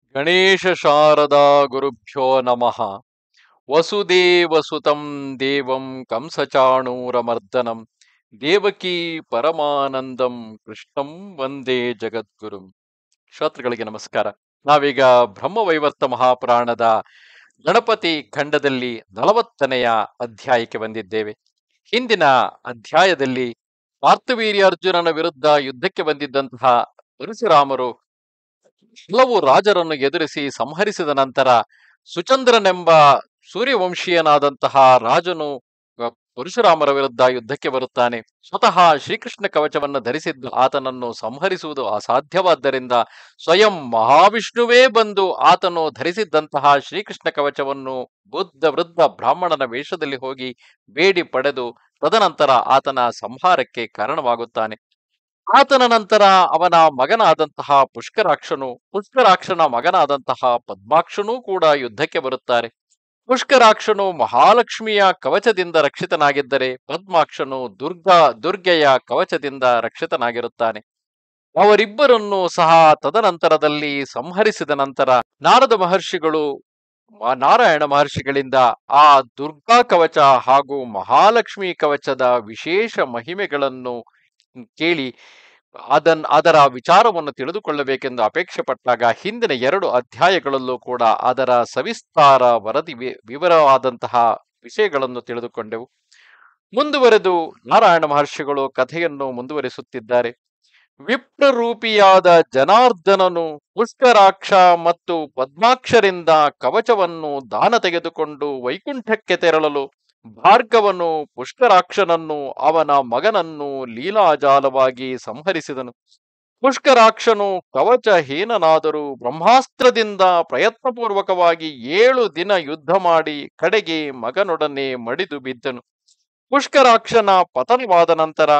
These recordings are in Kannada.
ಗಣೇಶ ಶಾರದಾ ಗುರುಭ್ಯೋ ನಮಃ ವಸುದೇವಸುತಂ ದೇವಂ ಕಂಸಚಾಣೂರಮರ್ದನಂ ದೇವಕೀ ಪರಮಾನಂದಂ ಕೃಷ್ಣಂ ವಂದೇ ಜಗದ್ಗುರುಂ ಶ್ರೋತೃಗಳಿಗೆ ನಮಸ್ಕಾರ ನಾವೀಗ ಬ್ರಹ್ಮವೈವರ್ತ ಮಹಾಪುರಾಣದ ಗಣಪತಿ ಖಂಡದಲ್ಲಿ ನಲವತ್ತನೆಯ ಅಧ್ಯಾಯಕ್ಕೆ ಬಂದಿದ್ದೇವೆ ಹಿಂದಿನ ಅಧ್ಯಾಯದಲ್ಲಿ ಪಾರ್ಥವೀರ್ಯ ಅರ್ಜುನನ ವಿರುದ್ಧ ಯುದ್ಧಕ್ಕೆ ಬಂದಿದ್ದಂತಹ ಪರಶುರಾಮರು ಹಲವು ರಾಜರನ್ನು ಎದುರಿಸಿ ಸಂಹರಿಸಿದ ನಂತರ ಸುಚಂದ್ರನೆಂಬ ಸೂರ್ಯವಂಶೀಯನಾದಂತಹ ರಾಜನು ಅ, ಪರಶುರಾಮರ ವಿರುದ್ಧ ಯುದ್ಧಕ್ಕೆ ಬರುತ್ತಾನೆ ಸ್ವತಃ ಶ್ರೀಕೃಷ್ಣ ಕವಚವನ್ನು ಧರಿಸಿದ್ದು ಆತನನ್ನು ಸಂಹರಿಸುವುದು ಅಸಾಧ್ಯವಾದ್ದರಿಂದ ಸ್ವಯಂ ಮಹಾವಿಷ್ಣುವೇ ಬಂದು ಆತನು ಧರಿಸಿದ್ದಂತಹ ಶ್ರೀಕೃಷ್ಣ ಕವಚವನ್ನು ಬುದ್ಧ ವೃದ್ಧ ಬ್ರಾಹ್ಮಣನ ವೇಷದಲ್ಲಿ ಹೋಗಿ ಬೇಡಿ ಪಡೆದು ತದನಂತರ ಆತನ ಸಂಹಾರಕ್ಕೆ ಕಾರಣವಾಗುತ್ತಾನೆ ಆತನ ನಂತರ ಅವನ ಮಗನಾದಂತಹ ಪುಷ್ಕರಾಕ್ಷನು ಪುಷ್ಕರಾಕ್ಷನ ಮಗನಾದಂತಹ ಪದ್ಮಾಕ್ಷನೂ ಕೂಡ ಯುದ್ಧಕ್ಕೆ ಬರುತ್ತಾರೆ ಪುಷ್ಕರಾಕ್ಷನು ಮಹಾಲಕ್ಷ್ಮಿಯ ಕವಚದಿಂದ ರಕ್ಷಿತನಾಗಿದ್ದರೆ ಪದ್ಮಾಕ್ಷನು ದುರ್ಗಾ ದುರ್ಗೆಯ ಕವಚದಿಂದ ರಕ್ಷಿತನಾಗಿರುತ್ತಾನೆ ಅವರಿಬ್ಬರನ್ನು ಸಹ ತದನಂತರದಲ್ಲಿ ಸಂಹರಿಸಿದ ನಂತರ ನಾರದ ಮಹರ್ಷಿಗಳು ಮ- ನಾರಾಯಣ ಮಹರ್ಷಿಗಳಿಂದ ಆ ದುರ್ಗಾ ಕವಚ ಹಾಗೂ ಮಹಾಲಕ್ಷ್ಮಿ ಕವಚದ ವಿಶೇಷ ಮಹಿಮೆಗಳನ್ನು ಕೇಳಿ ಅದನ್ ಅದರ ವಿಚಾರವನ್ನು ತಿಳಿದುಕೊಳ್ಳಬೇಕೆಂದು ಅಪೇಕ್ಷೆ ಪಟ್ಟಾಗ ಹಿಂದಿನ ಎರಡು ಅಧ್ಯಾಯಗಳಲ್ಲೂ ಕೂಡ ಅದರ ಸವಿಸ್ತಾರ ವರದಿ ವಿ- ವಿವರವಾದಂತಹ ವಿಷಯಗಳನ್ನು ತಿಳಿದುಕೊಂಡೆವು ಮುಂದುವರೆದು ನಾರಾಯಣ ಮಹರ್ಷಿಗಳು ಕಥೆಯನ್ನು ಮುಂದುವರಿಸುತ್ತಿದ್ದಾರೆ ವಿಪ್ರರೂಪಿಯಾದ ಜನಾರ್ದನನು ಪುಷ್ಕರಾಕ್ಷ ಮತ್ತು ಪದ್ಮಾಕ್ಷರಿಂದ ಕವಚವನ್ನು ದಾನ ತೆಗೆದುಕೊಂಡು ವೈಕುಂಠಕ್ಕೆ ತೆರಳಲು ಭಾರ್ಗವನು ಪುಷ್ಕರಾಕ್ಷನನ್ನು ಅವನ ಮಗನನ್ನು ಲೀಲಾಜಾಲವಾಗಿ ಸಂಹರಿಸಿದನು ಪುಷ್ಕರಾಕ್ಷನು ಕವಚಹೀನನಾದರೂ ಬ್ರಹ್ಮಾಸ್ತ್ರದಿಂದ ಪ್ರಯತ್ನಪೂರ್ವಕವಾಗಿ ಏಳು ದಿನ ಯುದ್ಧ ಮಾಡಿ ಕಡೆಗೆ ಮಗನೊಡನೆ ಮಡಿದು ಬಿದ್ದನು ಪುಷ್ಕರಾಕ್ಷನ ಪತನವಾದ ನಂತರ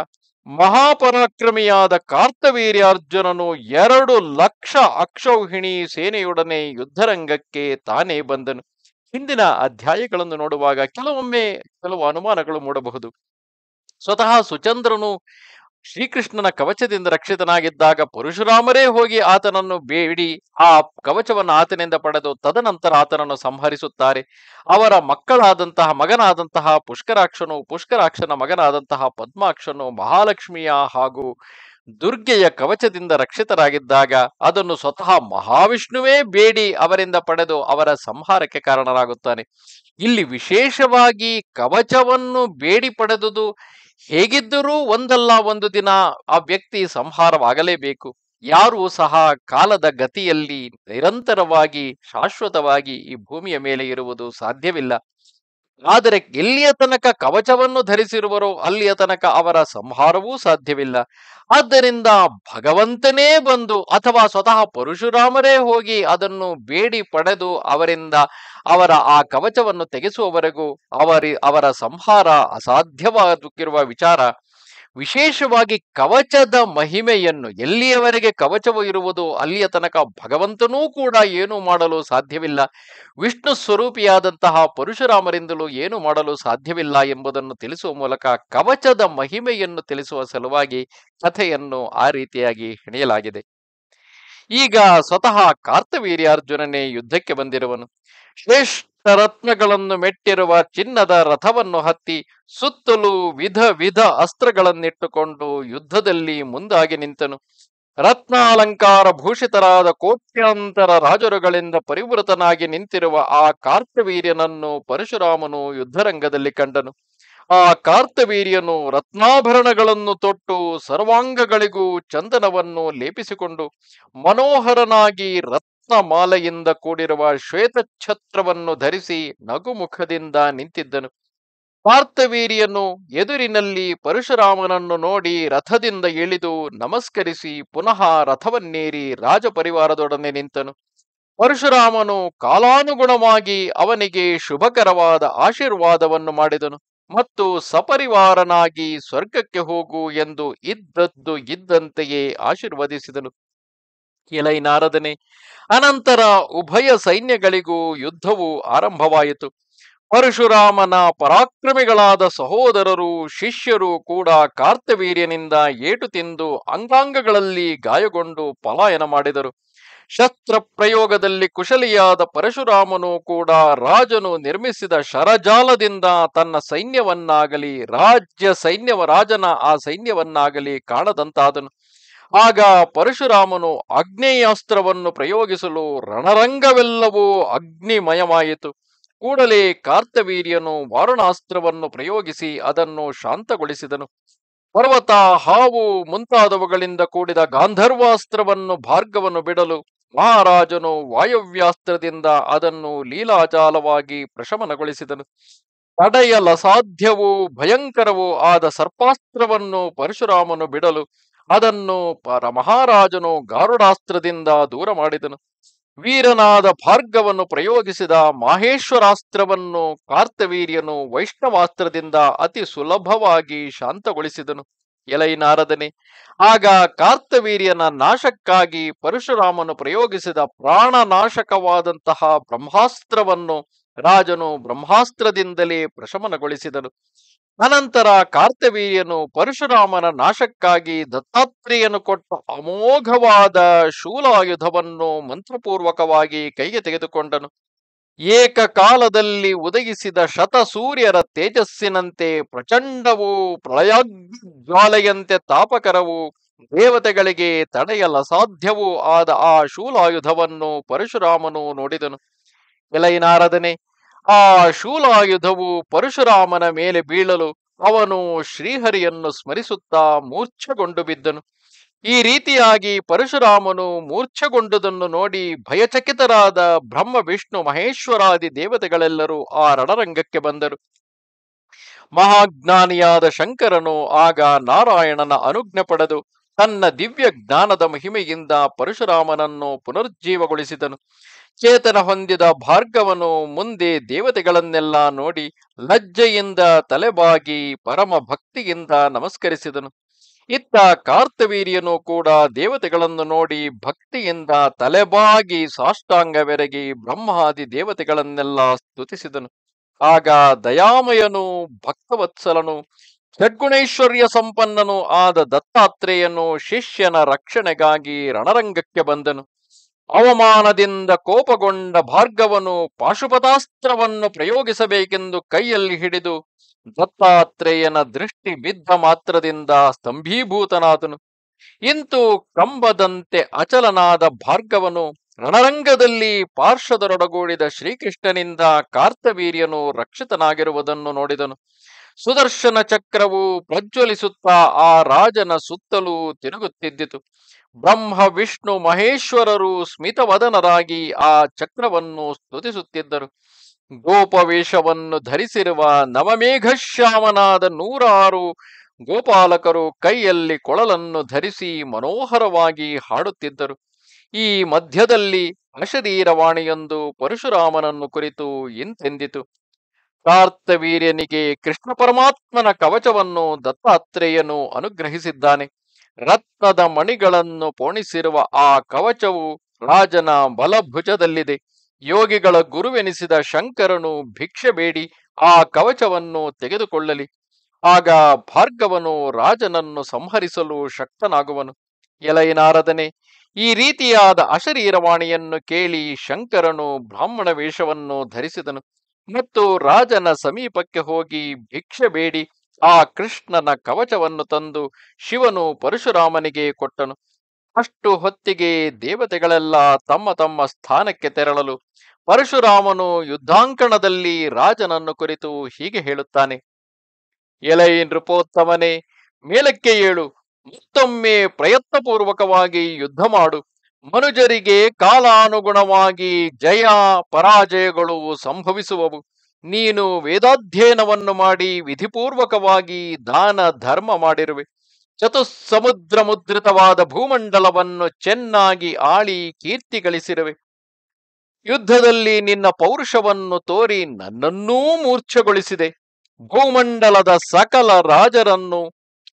ಮಹಾಪರಾಕ್ರಮಿಯಾದ ಕಾರ್ತವೀರ್ಯಾರ್ಜುನನು ಎರಡು ಲಕ್ಷ ಅಕ್ಷೌಹಿಣಿ ಸೇನೆಯೊಡನೆ ಯುದ್ಧರಂಗಕ್ಕೆ ತಾನೇ ಬಂದನು ಹಿಂದಿನ ಅಧ್ಯಾಯಗಳನ್ನು ನೋಡುವಾಗ ಕೆಲವೊಮ್ಮೆ ಕೆಲವು ಅನುಮಾನಗಳು ಮೂಡಬಹುದು ಸ್ವತಃ ಸುಚಂದ್ರನು ಶ್ರೀಕೃಷ್ಣನ ಕವಚದಿಂದ ರಕ್ಷಿತನಾಗಿದ್ದಾಗ ಪರಶುರಾಮರೇ ಹೋಗಿ ಆತನನ್ನು ಬೇಡಿ ಆ ಕವಚವನ್ನು ಆತನಿಂದ ಪಡೆದು ತದನಂತರ ಆತನನ್ನು ಸಂಹರಿಸುತ್ತಾರೆ ಅವರ ಮಕ್ಕಳಾದಂತಹ ಮಗನಾದಂತಹ ಪುಷ್ಕರಾಕ್ಷನು ಪುಷ್ಕರಾಕ್ಷನ ಮಗನಾದಂತಹ ಪದ್ಮಾಕ್ಷನು ಮಹಾಲಕ್ಷ್ಮಿಯ ಹಾಗೂ ದುರ್ಗೆಯ ಕವಚದಿಂದ ರಕ್ಷಿತರಾಗಿದ್ದಾಗ ಅದನ್ನು ಸ್ವತಃ ಮಹಾವಿಷ್ಣುವೇ ಬೇಡಿ ಅವರಿಂದ ಪಡೆದು ಅವರ ಸಂಹಾರಕ್ಕೆ ಕಾರಣರಾಗುತ್ತಾನೆ ಇಲ್ಲಿ ವಿಶೇಷವಾಗಿ ಕವಚವನ್ನು ಬೇಡಿ ಪಡೆದುದು ಹೇಗಿದ್ದರೂ ಒಂದಲ್ಲ ಒಂದು ದಿನ ಆ ವ್ಯಕ್ತಿ ಸಂಹಾರವಾಗಲೇಬೇಕು ಯಾರೂ ಸಹ ಕಾಲದ ಗತಿಯಲ್ಲಿ ನಿರಂತರವಾಗಿ ಶಾಶ್ವತವಾಗಿ ಈ ಭೂಮಿಯ ಮೇಲೆ ಇರುವುದು ಸಾಧ್ಯವಿಲ್ಲ ಆದರೆ ಎಲ್ಲಿಯ ತನಕ ಕವಚವನ್ನು ಧರಿಸಿರುವರೋ ಅಲ್ಲಿಯ ತನಕ ಅವರ ಸಂಹಾರವೂ ಸಾಧ್ಯವಿಲ್ಲ ಆದ್ದರಿಂದ ಭಗವಂತನೇ ಬಂದು ಅಥವಾ ಸ್ವತಃ ಪರಶುರಾಮರೇ ಹೋಗಿ ಅದನ್ನು ಬೇಡಿ ಪಡೆದು ಅವರಿಂದ ಅವರ ಆ ಕವಚವನ್ನು ತೆಗೆಸುವವರೆಗೂ ಅವರಿ ಅವರ ಸಂಹಾರ ಅಸಾಧ್ಯವಾಗಿರುವ ವಿಚಾರ ವಿಶೇಷವಾಗಿ ಕವಚದ ಮಹಿಮೆಯನ್ನು ಎಲ್ಲಿಯವರೆಗೆ ಕವಚವು ಇರುವುದು ಅಲ್ಲಿಯ ತನಕ ಭಗವಂತನೂ ಕೂಡ ಏನು ಮಾಡಲು ಸಾಧ್ಯವಿಲ್ಲ ವಿಷ್ಣು ಸ್ವರೂಪಿಯಾದಂತಹ ಪರಶುರಾಮರಿಂದಲೂ ಏನು ಮಾಡಲು ಸಾಧ್ಯವಿಲ್ಲ ಎಂಬುದನ್ನು ತಿಳಿಸುವ ಮೂಲಕ ಕವಚದ ಮಹಿಮೆಯನ್ನು ತಿಳಿಸುವ ಸಲುವಾಗಿ ಕಥೆಯನ್ನು ಆ ರೀತಿಯಾಗಿ ಹೆಣೆಯಲಾಗಿದೆ ಈಗ ಸ್ವತಃ ಕಾರ್ತವೀರ್ಯಾರ್ಜುನನೇ ಯುದ್ಧಕ್ಕೆ ಬಂದಿರುವನು ಶ್ರೇಷ್ಠ ರತ್ನಗಳನ್ನು ಮೆಟ್ಟಿರುವ ಚಿನ್ನದ ರಥವನ್ನು ಹತ್ತಿ ಸುತ್ತಲೂ ವಿಧ ವಿಧ ಅಸ್ತ್ರಗಳನ್ನಿಟ್ಟುಕೊಂಡು ಯುದ್ಧದಲ್ಲಿ ಮುಂದಾಗಿ ನಿಂತನು ರತ್ನಾಲಂಕಾರ ಭೂಷಿತರಾದ ಕೋಟ್ಯಾಂತರ ರಾಜರುಗಳಿಂದ ಪರಿವೃತನಾಗಿ ನಿಂತಿರುವ ಆ ಕಾರ್ತವೀರ್ಯನನ್ನು ಪರಶುರಾಮನು ಯುದ್ಧರಂಗದಲ್ಲಿ ಕಂಡನು ಆ ಕಾರ್ತವೀರ್ಯನು ರತ್ನಾಭರಣಗಳನ್ನು ತೊಟ್ಟು ಸರ್ವಾಂಗಗಳಿಗೂ ಚಂದನವನ್ನು ಲೇಪಿಸಿಕೊಂಡು ಮನೋಹರನಾಗಿ ರತ್ನಮಾಲೆಯಿಂದ ಕೂಡಿರುವ ಶ್ವೇತಛತ್ರವನ್ನು ಧರಿಸಿ ನಗುಮುಖದಿಂದ ನಿಂತಿದ್ದನು ಕಾರ್ತವೀರ್ಯನು ಎದುರಿನಲ್ಲಿ ಪರಶುರಾಮನನ್ನು ನೋಡಿ ರಥದಿಂದ ಇಳಿದು ನಮಸ್ಕರಿಸಿ ಪುನಃ ರಥವನ್ನೇರಿ ರಾಜಪರಿವಾರದೊಡನೆ ನಿಂತನು ಪರಶುರಾಮನು ಕಾಲಾನುಗುಣವಾಗಿ ಅವನಿಗೆ ಶುಭಕರವಾದ ಆಶೀರ್ವಾದವನ್ನು ಮಾಡಿದನು ಮತ್ತು ಸಪರಿವಾರನಾಗಿ ಸ್ವರ್ಗಕ್ಕೆ ಹೋಗು ಎಂದು ಇದ್ದದ್ದು ಇದ್ದಂತೆಯೇ ಆಶೀರ್ವದಿಸಿದನು ಎಲೈ ನಾರದನೆ ಅನಂತರ ಉಭಯ ಸೈನ್ಯಗಳಿಗೂ ಯುದ್ಧವು ಆರಂಭವಾಯಿತು ಪರಶುರಾಮನ ಪರಾಕ್ರಮಿಗಳಾದ ಸಹೋದರರು ಶಿಷ್ಯರು ಕೂಡ ಕಾರ್ತವೀರ್ಯನಿಂದ ಏಟು ತಿಂದು ಅಂಗಾಂಗಗಳಲ್ಲಿ ಗಾಯಗೊಂಡು ಪಲಾಯನ ಮಾಡಿದರು ಶಸ್ತ್ರ ಪ್ರಯೋಗದಲ್ಲಿ ಕುಶಲಿಯಾದ ಪರಶುರಾಮನು ಕೂಡ ರಾಜನು ನಿರ್ಮಿಸಿದ ಶರಜಾಲದಿಂದ ತನ್ನ ಸೈನ್ಯವನ್ನಾಗಲಿ ರಾಜ್ಯ ಸೈನ್ಯವ ರಾಜನ ಆ ಸೈನ್ಯವನ್ನಾಗಲಿ ಕಾಣದಂತಾದನು ಆಗ ಪರಶುರಾಮನು ಆಗ್ನೇಯಾಸ್ತ್ರವನ್ನು ಪ್ರಯೋಗಿಸಲು ರಣರಂಗವೆಲ್ಲವೂ ಅಗ್ನಿಮಯವಾಯಿತು ಕೂಡಲೇ ಕಾರ್ತವೀರ್ಯನು ವಾರುಣಾಸ್ತ್ರವನ್ನು ಪ್ರಯೋಗಿಸಿ ಅದನ್ನು ಶಾಂತಗೊಳಿಸಿದನು ಪರ್ವತ ಹಾವು ಮುಂತಾದವುಗಳಿಂದ ಕೂಡಿದ ಗಾಂಧರ್ವಾಸ್ತ್ರವನ್ನು ಭಾರ್ಗವನು ಬಿಡಲು ಮಹಾರಾಜನು ವಾಯವ್ಯಾಸ್ತ್ರದಿಂದ ಅದನ್ನು ಲೀಲಾಜಾಲವಾಗಿ ಪ್ರಶಮನಗೊಳಿಸಿದನು ತಡೆಯಲಸಾಧ್ಯವೂ ಭಯಂಕರವೂ ಆದ ಸರ್ಪಾಸ್ತ್ರವನ್ನು ಪರಶುರಾಮನು ಬಿಡಲು ಅದನ್ನು ಪರ ಮಹಾರಾಜನು ಗಾರುಡಾಸ್ತ್ರದಿಂದ ದೂರ ಮಾಡಿದನು ವೀರನಾದ ಭಾರ್ಗವನ್ನು ಪ್ರಯೋಗಿಸಿದ ಮಾಹೇಶ್ವರಾಸ್ತ್ರವನ್ನು ಕಾರ್ತವೀರ್ಯನು ವೈಷ್ಣವಾಸ್ತ್ರದಿಂದ ಅತಿ ಸುಲಭವಾಗಿ ಶಾಂತಗೊಳಿಸಿದನು ಎಲೈ ನಾರದನೆ ಆಗ ಕಾರ್ತವೀರ್ಯನ ನಾಶಕ್ಕಾಗಿ ಪರಶುರಾಮನು ಪ್ರಯೋಗಿಸಿದ ಪ್ರಾಣನಾಶಕವಾದಂತಹ ಬ್ರಹ್ಮಾಸ್ತ್ರವನ್ನು ರಾಜನು ಬ್ರಹ್ಮಾಸ್ತ್ರದಿಂದಲೇ ಪ್ರಶಮನಗೊಳಿಸಿದನು ಅನಂತರ ಕಾರ್ತವೀರ್ಯನು ಪರಶುರಾಮನ ನಾಶಕ್ಕಾಗಿ ದತ್ತಾತ್ರೇಯನು ಕೊಟ್ಟ ಅಮೋಘವಾದ ಶೂಲಾಯುಧವನ್ನು ಮಂತ್ರಪೂರ್ವಕವಾಗಿ ಕೈಗೆ ತೆಗೆದುಕೊಂಡನು ಏಕಕಾಲದಲ್ಲಿ ಉದಯಿಸಿದ ಶತಸೂರ್ಯರ ತೇಜಸ್ಸಿನಂತೆ ಪ್ರಚಂಡವೂ ಪ್ರಳಯಾಜ್ವಾಲೆಯಂತೆ ತಾಪಕರವೂ ದೇವತೆಗಳಿಗೆ ತಡೆಯಲಸಾಧ್ಯವೂ ಆದ ಆ ಶೂಲಾಯುಧವನ್ನು ಪರಶುರಾಮನು ನೋಡಿದನು ಎಲೈನಾರದನೆ ಆ ಶೂಲಾಯುಧವು ಪರಶುರಾಮನ ಮೇಲೆ ಬೀಳಲು ಅವನು ಶ್ರೀಹರಿಯನ್ನು ಸ್ಮರಿಸುತ್ತಾ ಮೂರ್ಛೆಗೊಂಡು ಬಿದ್ದನು ಈ ರೀತಿಯಾಗಿ ಪರಶುರಾಮನು ಮೂರ್ಛೆಗೊಂಡುದನ್ನು ನೋಡಿ ಭಯಚಕಿತರಾದ ಬ್ರಹ್ಮ ವಿಷ್ಣು ಮಹೇಶ್ವರಾದಿ ದೇವತೆಗಳೆಲ್ಲರೂ ಆ ರಣರಂಗಕ್ಕೆ ಬಂದರು ಮಹಾಜ್ಞಾನಿಯಾದ ಶಂಕರನು ಆಗ ನಾರಾಯಣನ ಅನುಜ್ಞೆ ಪಡೆದು ತನ್ನ ದಿವ್ಯ ಜ್ಞಾನದ ಮಹಿಮೆಯಿಂದ ಪರಶುರಾಮನನ್ನು ಪುನರುಜ್ಜೀವಗೊಳಿಸಿದನು ಚೇತನ ಹೊಂದಿದ ಭಾರ್ಗವನು ಮುಂದೆ ದೇವತೆಗಳನ್ನೆಲ್ಲ ನೋಡಿ ಲಜ್ಜೆಯಿಂದ ತಲೆಬಾಗಿ ಪರಮ ಭಕ್ತಿಯಿಂದ ನಮಸ್ಕರಿಸಿದನು ಇತ್ತ ಕಾರ್ತವೀರ್ಯನು ಕೂಡ ದೇವತೆಗಳನ್ನು ನೋಡಿ ಭಕ್ತಿಯಿಂದ ತಲೆಬಾಗಿ ಸಾಷ್ಟಾಂಗವೆರಗಿ ಬ್ರಹ್ಮಾದಿ ದೇವತೆಗಳನ್ನೆಲ್ಲ ಸ್ತುತಿಸಿದನು ಆಗ ದಯಾಮಯನು ಭಕ್ತವತ್ಸಲನು ಷಡ್ಗುಣೈಶ್ವರ್ಯ ಸಂಪನ್ನನು ಆದ ದತ್ತಾತ್ರೇಯನು ಶಿಷ್ಯನ ರಕ್ಷಣೆಗಾಗಿ ರಣರಂಗಕ್ಕೆ ಬಂದನು ಅವಮಾನದಿಂದ ಕೋಪಗೊಂಡ ಭಾರ್ಗವನು ಪಾಶುಪತಾಸ್ತ್ರವನ್ನು ಪ್ರಯೋಗಿಸಬೇಕೆಂದು ಕೈಯಲ್ಲಿ ಹಿಡಿದು ದತ್ತಾತ್ರೇಯನ ದೃಷ್ಟಿ ಬಿದ್ದ ಮಾತ್ರದಿಂದ ಸ್ತಂಭೀಭೂತನಾದನು ಇಂತು ಕಂಬದಂತೆ ಅಚಲನಾದ ಭಾರ್ಗವನು ರಣರಂಗದಲ್ಲಿ ಪಾರ್ಶ್ವದರೊಡಗೂಡಿದ ಶ್ರೀಕೃಷ್ಣನಿಂದ ಕಾರ್ತವೀರ್ಯನು ರಕ್ಷಿತನಾಗಿರುವುದನ್ನು ನೋಡಿದನು ಸುದರ್ಶನ ಚಕ್ರವು ಪ್ರಜ್ವಲಿಸುತ್ತಾ ಆ ರಾಜನ ಸುತ್ತಲೂ ತಿರುಗುತ್ತಿದ್ದಿತು ಬ್ರಹ್ಮ ವಿಷ್ಣು ಮಹೇಶ್ವರರು ಸ್ಮಿತವದನರಾಗಿ ಆ ಚಕ್ರವನ್ನು ಸ್ತುತಿಸುತ್ತಿದ್ದರು ಗೋಪವೇಷವನ್ನು ಧರಿಸಿರುವ ನವಮೇಘಶ್ಯಾಮನಾದ ನೂರಾರು ಗೋಪಾಲಕರು ಕೈಯಲ್ಲಿ ಕೊಳಲನ್ನು ಧರಿಸಿ ಮನೋಹರವಾಗಿ ಹಾಡುತ್ತಿದ್ದರು ಈ ಮಧ್ಯದಲ್ಲಿ ಅಶರೀರವಾಣಿಯೊಂದು ಪರಶುರಾಮನನ್ನು ಕುರಿತು ಇಂತೆಂದಿತು ಕಾರ್ತವೀರ್ಯನಿಗೆ ಕೃಷ್ಣ ಪರಮಾತ್ಮನ ಕವಚವನ್ನು ದತ್ತಾತ್ರೇಯನು ಅನುಗ್ರಹಿಸಿದ್ದಾನೆ ರತ್ನದ ಮಣಿಗಳನ್ನು ಪೋಣಿಸಿರುವ ಆ ಕವಚವು ರಾಜನ ಬಲಭುಜದಲ್ಲಿದೆ ಯೋಗಿಗಳ ಗುರುವೆನಿಸಿದ ಶಂಕರನು ಭಿಕ್ಷೆ ಬೇಡಿ ಆ ಕವಚವನ್ನು ತೆಗೆದುಕೊಳ್ಳಲಿ ಆಗ ಭಾರ್ಗವನು ರಾಜನನ್ನು ಸಂಹರಿಸಲು ಶಕ್ತನಾಗುವನು ಎಲೈನಾರದನೆ ಈ ರೀತಿಯಾದ ಅಶರೀರವಾಣಿಯನ್ನು ಕೇಳಿ ಶಂಕರನು ಬ್ರಾಹ್ಮಣ ವೇಷವನ್ನು ಧರಿಸಿದನು ಮತ್ತು ರಾಜನ ಸಮೀಪಕ್ಕೆ ಹೋಗಿ ಭಿಕ್ಷೆ ಬೇಡಿ ಆ ಕೃಷ್ಣನ ಕವಚವನ್ನು ತಂದು ಶಿವನು ಪರಶುರಾಮನಿಗೆ ಕೊಟ್ಟನು ಅಷ್ಟು ಹೊತ್ತಿಗೆ ದೇವತೆಗಳೆಲ್ಲ ತಮ್ಮ ತಮ್ಮ ಸ್ಥಾನಕ್ಕೆ ತೆರಳಲು ಪರಶುರಾಮನು ಯುದ್ಧಾಂಕಣದಲ್ಲಿ ರಾಜನನ್ನು ಕುರಿತು ಹೀಗೆ ಹೇಳುತ್ತಾನೆ ಎಲೈ ನೃಪೋತ್ತಮನೇ ಮೇಲಕ್ಕೆ ಏಳು ಮತ್ತೊಮ್ಮೆ ಪ್ರಯತ್ನಪೂರ್ವಕವಾಗಿ ಯುದ್ಧ ಮಾಡು ಮನುಜರಿಗೆ ಕಾಲಾನುಗುಣವಾಗಿ ಜಯ ಪರಾಜಯಗಳು ಸಂಭವಿಸುವವು ನೀನು ವೇದಾಧ್ಯಯನವನ್ನು ಮಾಡಿ ವಿಧಿಪೂರ್ವಕವಾಗಿ ದಾನ ಧರ್ಮ ಮಾಡಿರುವೆ ಚತುಸ್ಸಮುದ್ರ ಮುದ್ರಿತವಾದ ಭೂಮಂಡಲವನ್ನು ಚೆನ್ನಾಗಿ ಆಳಿ ಕೀರ್ತಿ ಗಳಿಸಿರುವೆ ಯುದ್ಧದಲ್ಲಿ ನಿನ್ನ ಪೌರುಷವನ್ನು ತೋರಿ ನನ್ನನ್ನೂ ಮೂರ್ಛೆಗೊಳಿಸಿದೆ ಭೂಮಂಡಲದ ಸಕಲ ರಾಜರನ್ನು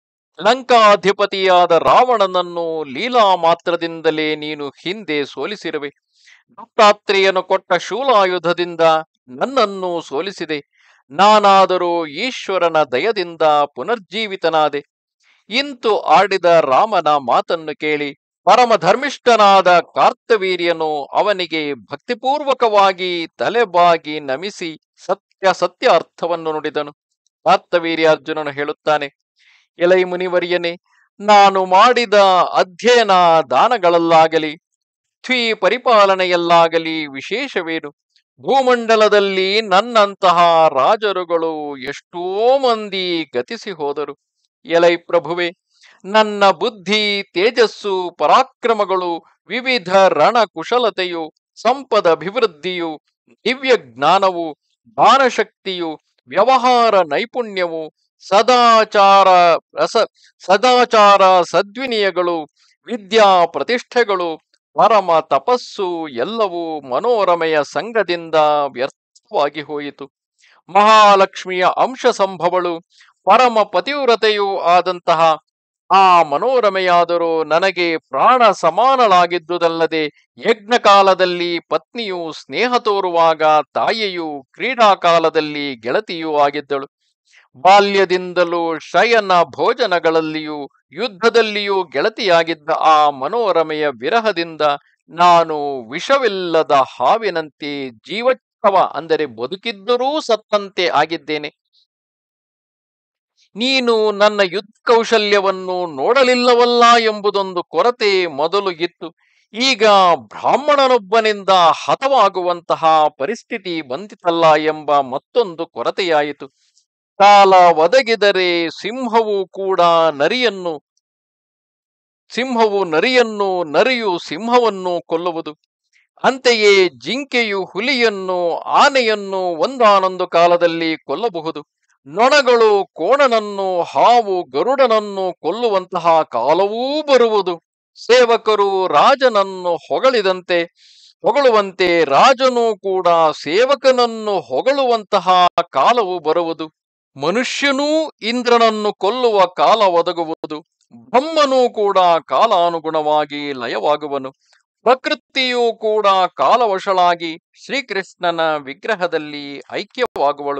ಲಂಕಾಧಿಪತಿಯಾದ ರಾವಣನನ್ನು ಲೀಲಾ ಮಾತ್ರದಿಂದಲೇ ನೀನು ಹಿಂದೆ ಸೋಲಿಸಿರುವೆ ದತ್ತಾತ್ರೇಯನು ಕೊಟ್ಟ ಶೂಲಾಯುಧದಿಂದ ನನ್ನನ್ನು ಸೋಲಿಸಿದೆ ನಾನಾದರೂ ಈಶ್ವರನ ದಯದಿಂದ ಪುನರ್ಜೀವಿತನಾದೆ ಇಂತು ಆಡಿದ ರಾಮನ ಮಾತನ್ನು ಕೇಳಿ ಪರಮ ಧರ್ಮಿಷ್ಠನಾದ ಕಾರ್ತವೀರ್ಯನು ಅವನಿಗೆ ಭಕ್ತಿಪೂರ್ವಕವಾಗಿ ತಲೆಬಾಗಿ ನಮಿಸಿ ಸತ್ಯ ಸತ್ಯ ಅರ್ಥವನ್ನು ನುಡಿದನು ಕಾರ್ತವೀರ್ಯ ಅರ್ಜುನನು ಹೇಳುತ್ತಾನೆ ಎಲೈ ಮುನಿವರಿಯನೇ ನಾನು ಮಾಡಿದ ಅಧ್ಯಯನ ದಾನಗಳಲ್ಲಾಗಲಿ ಪೃಥ್ವಿ ಪರಿಪಾಲನೆಯಲ್ಲಾಗಲಿ ವಿಶೇಷವೇನು ಭೂಮಂಡಲದಲ್ಲಿ ನನ್ನಂತಹ ರಾಜರುಗಳು ಎಷ್ಟೋ ಮಂದಿ ಗತಿಸಿ ಹೋದರು ಎಲೈ ಪ್ರಭುವೆ ನನ್ನ ಬುದ್ಧಿ ತೇಜಸ್ಸು ಪರಾಕ್ರಮಗಳು ವಿವಿಧ ರಣ ಕುಶಲತೆಯು ಸಂಪದ ಅಭಿವೃದ್ಧಿಯು ದಿವ್ಯ ಜ್ಞಾನವು ದಾನಶಕ್ತಿಯು ವ್ಯವಹಾರ ನೈಪುಣ್ಯವು ಸದಾಚಾರ ರಸ ಸದಾಚಾರ ಸದ್ವಿನಿಯಗಳು ವಿದ್ಯಾ ಪ್ರತಿಷ್ಠೆಗಳು ಪರಮ ತಪಸ್ಸು ಎಲ್ಲವೂ ಮನೋರಮೆಯ ಸಂಘದಿಂದ ವ್ಯರ್ಥವಾಗಿ ಹೋಯಿತು ಮಹಾಲಕ್ಷ್ಮಿಯ ಅಂಶ ಸಂಭವಳು ಪರಮ ಪತಿವ್ರತೆಯೂ ಆದಂತಹ ಆ ಮನೋರಮೆಯಾದರೂ ನನಗೆ ಪ್ರಾಣ ಸಮಾನಳಾಗಿದ್ದುದಲ್ಲದೆ ಯಜ್ಞ ಕಾಲದಲ್ಲಿ ಪತ್ನಿಯು ಸ್ನೇಹ ತೋರುವಾಗ ತಾಯಿಯು ಕ್ರೀಡಾ ಕಾಲದಲ್ಲಿ ಗೆಳತಿಯೂ ಆಗಿದ್ದಳು ಬಾಲ್ಯದಿಂದಲೂ ಶಯನ ಭೋಜನಗಳಲ್ಲಿಯೂ ಯುದ್ಧದಲ್ಲಿಯೂ ಗೆಳತಿಯಾಗಿದ್ದ ಆ ಮನೋರಮೆಯ ವಿರಹದಿಂದ ನಾನು ವಿಷವಿಲ್ಲದ ಹಾವಿನಂತೆ ಜೀವಚ್ಛವ ಅಂದರೆ ಬದುಕಿದ್ದರೂ ಸತ್ತಂತೆ ಆಗಿದ್ದೇನೆ ನೀನು ನನ್ನ ಯುದ್ಧ ಕೌಶಲ್ಯವನ್ನು ನೋಡಲಿಲ್ಲವಲ್ಲ ಎಂಬುದೊಂದು ಕೊರತೆ ಮೊದಲು ಇತ್ತು ಈಗ ಬ್ರಾಹ್ಮಣನೊಬ್ಬನಿಂದ ಹತವಾಗುವಂತಹ ಪರಿಸ್ಥಿತಿ ಬಂದಿತಲ್ಲ ಎಂಬ ಮತ್ತೊಂದು ಕೊರತೆಯಾಯಿತು ಕಾಲ ಒದಗಿದರೆ ಸಿಂಹವು ಕೂಡ ನರಿಯನ್ನು ಸಿಂಹವು ನರಿಯನ್ನು ನರಿಯು ಸಿಂಹವನ್ನು ಕೊಲ್ಲುವುದು ಅಂತೆಯೇ ಜಿಂಕೆಯು ಹುಲಿಯನ್ನು ಆನೆಯನ್ನು ಒಂದಾನೊಂದು ಕಾಲದಲ್ಲಿ ಕೊಲ್ಲಬಹುದು ನೊಣಗಳು ಕೋಣನನ್ನು ಹಾವು ಗರುಡನನ್ನು ಕೊಲ್ಲುವಂತಹ ಕಾಲವೂ ಬರುವುದು ಸೇವಕರು ರಾಜನನ್ನು ಹೊಗಳಿದಂತೆ ಹೊಗಳುವಂತೆ ರಾಜನು ಕೂಡ ಸೇವಕನನ್ನು ಹೊಗಳುವಂತಹ ಕಾಲವು ಬರುವುದು ಮನುಷ್ಯನೂ ಇಂದ್ರನನ್ನು ಕೊಲ್ಲುವ ಕಾಲ ಒದಗುವುದು ಬ್ರಹ್ಮನೂ ಕೂಡ ಕಾಲಾನುಗುಣವಾಗಿ ಲಯವಾಗುವನು ಪ್ರಕೃತಿಯೂ ಕೂಡ ಕಾಲವಶಳಾಗಿ ಶ್ರೀಕೃಷ್ಣನ ವಿಗ್ರಹದಲ್ಲಿ ಐಕ್ಯವಾಗುವಳು